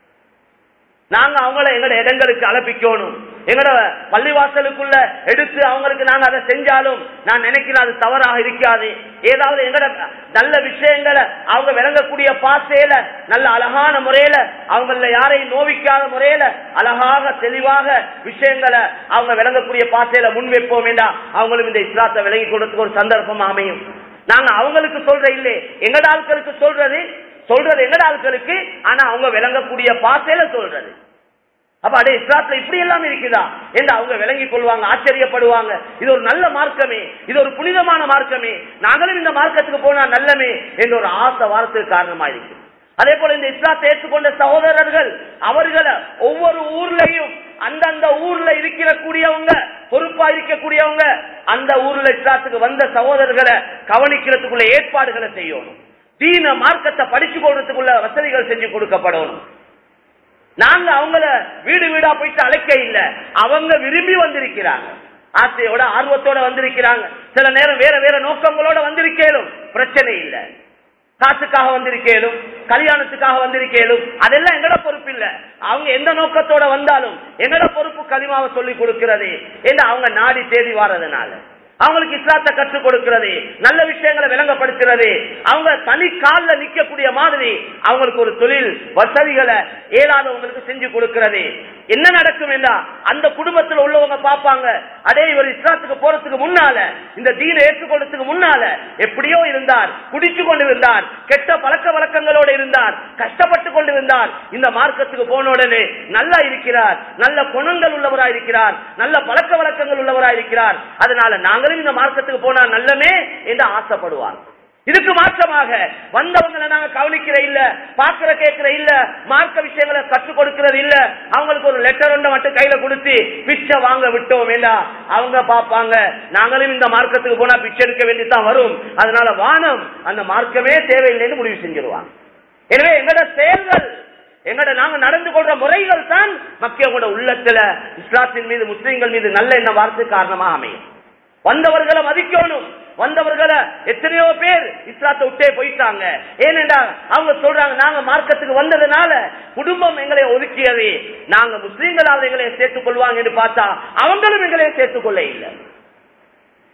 நாங்க அவங்கள எங்கட இடங்களுக்கு அலப்பிக்கணும் எங்கட பள்ளிவாசலுக்குள்ள எடுத்து அவங்களுக்கு நாங்க அதை செஞ்சாலும் நான் நினைக்கிறேன் அது தவறாக இருக்காது ஏதாவது எங்கட நல்ல விஷயங்களை அவங்க விளங்கக்கூடிய பாசையில நல்ல அழகான முறையில அவங்கள யாரையும் நோவிக்காத முறையில அழகாக தெளிவாக விஷயங்களை அவங்க விளங்கக்கூடிய பாசையில முன்வைப்போம் வேண்டா அவங்களும் இந்த இஸ்லாத்தை விளங்கி கொடுறதுக்கு ஒரு சந்தர்ப்பம் அமையும் நாங்க அவங்களுக்கு சொல்ற இல்லை எங்கட ஆட்களுக்கு சொல்றது சொல்றது எங்கட ஆட்களுக்கு ஆனா அவங்க விளங்கக்கூடிய பாசையில சொல்றது அப்ப அடே இஸ்லாத்துல இப்படி எல்லாம் இருக்குதா என்று அவங்க விளங்கிக் கொள்வாங்க ஆச்சரியப்படுவாங்க இது ஒரு நல்ல மார்க்கமே இது ஒரு புனிதமான மார்க்கமே நாங்களும் இந்த மார்க்கத்துக்கு போனா நல்லமே என்ற ஒரு ஆசை வாரத்துக்கு காரணமா இருக்கு அதே போல இந்த இஸ்லாத்தை ஏற்றுக்கொண்ட சகோதரர்கள் அவர்களை ஒவ்வொரு ஊர்லயும் அந்தந்த ஊர்ல இருக்கிற கூடியவங்க பொறுப்பா இருக்கக்கூடியவங்க அந்த ஊர்ல இஸ்லாத்துக்கு வந்த சகோதரர்களை கவனிக்கிறதுக்குள்ள ஏற்பாடுகளை செய்யணும் தீன மார்க்கத்தை படிச்சு கொள்றதுக்குள்ள வசதிகள் செஞ்சு கொடுக்கப்படணும் நாங்க அவங்கள வீடு வீடா போயிட்டு அழைக்க இல்ல அவங்க விரும்பி வந்திருக்கிறாங்க ஆசையோட ஆர்வத்தோட வந்திருக்கிறாங்க சில நேரம் வேற வேற நோக்கங்களோட வந்திருக்கேலும் பிரச்சனை இல்ல காசுக்காக வந்திருக்கேலும் கல்யாணத்துக்காக வந்திருக்கேலும் அதெல்லாம் எங்கட பொறுப்பு இல்ல அவங்க எந்த நோக்கத்தோட வந்தாலும் எங்கட பொறுப்பு களிமாவை சொல்லி கொடுக்கிறது என்று அவங்க நாடி தேடி வாரதுனால அவங்களுக்கு இஸ்லாத்தை கற்றுக் கொடுக்கிறது நல்ல விஷயங்களை விளங்கப்படுத்துறது அவங்க தனி காலில் நிக்கக்கூடிய மாதிரி அவங்களுக்கு ஒரு தொழில் வசதிகளை ஏழாதவங்களுக்கு செஞ்சு கொடுக்கிறது என்ன நடக்கும் என்றா அந்த குடும்பத்தில் உள்ளவங்க பார்ப்பாங்க அடே இவர் இஸ்லாத்துக்கு போறதுக்கு முன்னால இந்த தீனை ஏற்றுக்கொள்றதுக்கு முன்னால எப்படியோ இருந்தார் குடிச்சு கொண்டு இருந்தார் கெட்ட பழக்க வழக்கங்களோட இருந்தார் கஷ்டப்பட்டு கொண்டு இருந்தார் இந்த மார்க்கத்துக்கு போன உடனே நல்லா இருக்கிறார் நல்ல குணங்கள் உள்ளவரா இருக்கிறார் நல்ல பழக்க வழக்கங்கள் உள்ளவரா இருக்கிறார் அதனால நாங்களும் இந்த மார்க்கத்துக்கு போனா நல்லமே என்று ஆசைப்படுவார் இதுக்கு மாற்றமாக வந்தவங்களை நாங்க கவனிக்கிற இல்ல பாக்குற கேட்கிற இல்ல மார்க்க விஷயங்களை கற்றுக் கொடுக்கிறது இல்ல அவங்களுக்கு ஒரு லெட்டர் ஒன்றை மட்டும் கையில கொடுத்து பிச்சை வாங்க விட்டோம் வேண்டா அவங்க பாப்பாங்க நாங்களும் இந்த மார்க்கத்துக்கு போனா பிச்சை எடுக்க வேண்டியதான் வரும் அதனால வானம் அந்த மார்க்கமே தேவையில்லைன்னு முடிவு செஞ்சிருவாங்க எனவே எங்கட செயல்கள் எங்கட நாங்க நடந்து கொள்ற முறைகள் தான் மக்களோட உள்ளத்துல இஸ்லாத்தின் மீது முஸ்லீம்கள் மீது நல்ல எண்ண வார்த்தை காரணமா அமையும் வந்தவர்களை மதிக்கணும் வந்தவர்களை எத்தனையோ பேர் இஸ்லாத்தை விட்டே போயிட்டாங்க ஏனென்றா அவங்க சொல்றாங்க நாங்க மார்க்கத்துக்கு வந்ததுனால குடும்பம் எங்களை ஒதுக்கியது நாங்க முஸ்லீம்களாவது எங்களை சேர்த்துக் கொள்வாங்க என்று பார்த்தா அவங்களும் எங்களை சேர்த்துக் கொள்ள இல்லை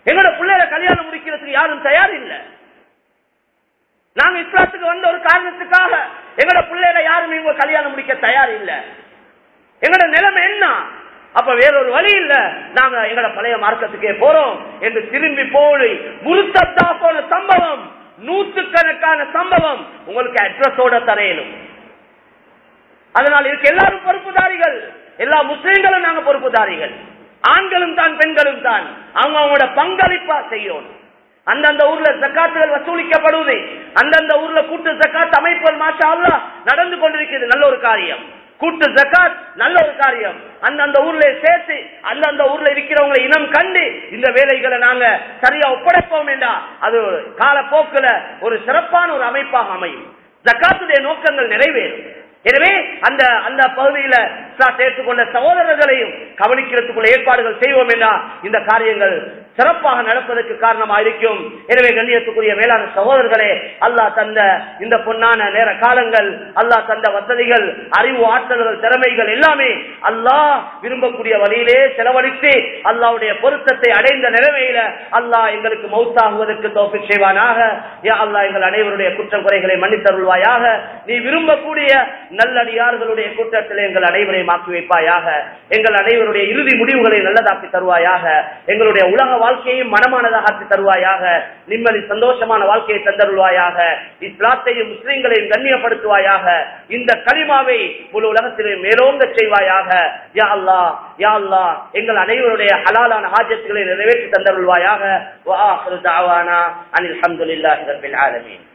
எங்களோட பிள்ளைகளை கல்யாணம் முடிக்கிறதுக்கு யாரும் தயார் இல்லை நாங்க இஸ்லாத்துக்கு வந்த ஒரு காரணத்துக்காக எங்களோட பிள்ளைகளை யாரும் இவங்க கல்யாணம் முடிக்க தயார் இல்ல எங்களோட நிலைமை என்ன அப்ப வேறொரு வழி இல்ல நாங்க எங்களோட பழைய மார்க்கத்துக்கே போறோம் என்று திரும்பி போய் முருத்தத்தா போன சம்பவம் நூற்றுக்கணக்கான சம்பவம் உங்களுக்கு அட்ரஸோட தரையலும் அதனால் இதுக்கு எல்லாரும் பொறுப்புதாரிகள் எல்லா முஸ்லிம்களும் நாங்க பொறுப்புதாரிகள் ஆண்களும் தான் பெண்களும் தான் அவங்க அவங்களோட பங்களிப்பா செய்யணும் அந்தந்த ஊர்ல ஜக்காத்துகள் வசூலிக்கப்படுவது அந்தந்த ஊர்ல கூட்டு ஜக்காத் அமைப்புகள் மாஷா அல்லாஹ் நடந்து கொண்டிருக்கிறது நல்ல ஒரு காரியம் கூட்டு ஜக்காத் நல்ல ஒரு காரியம் அந்தந்த ஊர்ல சேர்த்து அந்தந்த ஊர்ல இருக்கிறவங்களை இனம் கண்டு இந்த வேலைகளை நாங்க சரியா ஒப்படைப்போம் என்றா அது காலப்போக்குல ஒரு சிறப்பான ஒரு அமைப்பாக அமையும் ஜக்காத்துடைய நோக்கங்கள் நிறைவேறும் எனவே அந்த அந்த பகுதியில இஸ்லாத்தை ஏற்றுக்கொண்ட சகோதரர்களையும் கவனிக்கிறதுக்குள்ள ஏற்பாடுகள் செய்வோம் என்றா இந்த காரியங்கள் சிறப்பாக நடப்பதற்கு காரணமாக இருக்கும் எனவே கண்ணியத்துக்குரிய மேலான சகோதரர்களே அல்லாஹ் தந்த இந்த பொன்னான நேர காலங்கள் அல்லாஹ் தந்த வசதிகள் அறிவு ஆற்றல்கள் திறமைகள் எல்லாமே அல்லாஹ் விரும்பக்கூடிய வழியிலே செலவழித்து அல்லாஹ்வுடைய பொருத்தத்தை அடைந்த நிலைமையில அல்லாஹ் எங்களுக்கு மௌத்தாகுவதற்கு தோப்பிக் செய்வானாக யா அல்லாஹ் எங்கள் அனைவருடைய குற்றம் குறைகளை மன்னித்தருள்வாயாக நீ விரும்பக்கூடிய நல்லடியார்களுடைய கூட்டத்தில் எங்கள் அனைவரையும் ஆக்கி வைப்பாயாக எங்கள் அனைவருடைய இறுதி முடிவுகளை நல்லதாக்கி தருவாயாக எங்களுடைய உலக வாழ்க்கையும் மனமானதாக ஆக்கி தருவாயாக நிம்மதி சந்தோஷமான வாழ்க்கையை தந்தருள்வாயாக இஸ்லாத்தையும் முஸ்லிம்களையும் கண்ணியப்படுத்துவாயாக இந்த களிமாவை முழு உலகத்திலே மேலோங்க செய்வாயாக யா அல்லாஹ் யா அல்லாஹ் எங்கள் அனைவருடைய ஹலாலான ஹாஜத்துகளை நிறைவேற்றி தந்தருள்வாயாக வா ஆஹிரு தஅவானா அனில் ஹம்துலில்லாஹி ரப்பில் ஆலமீன்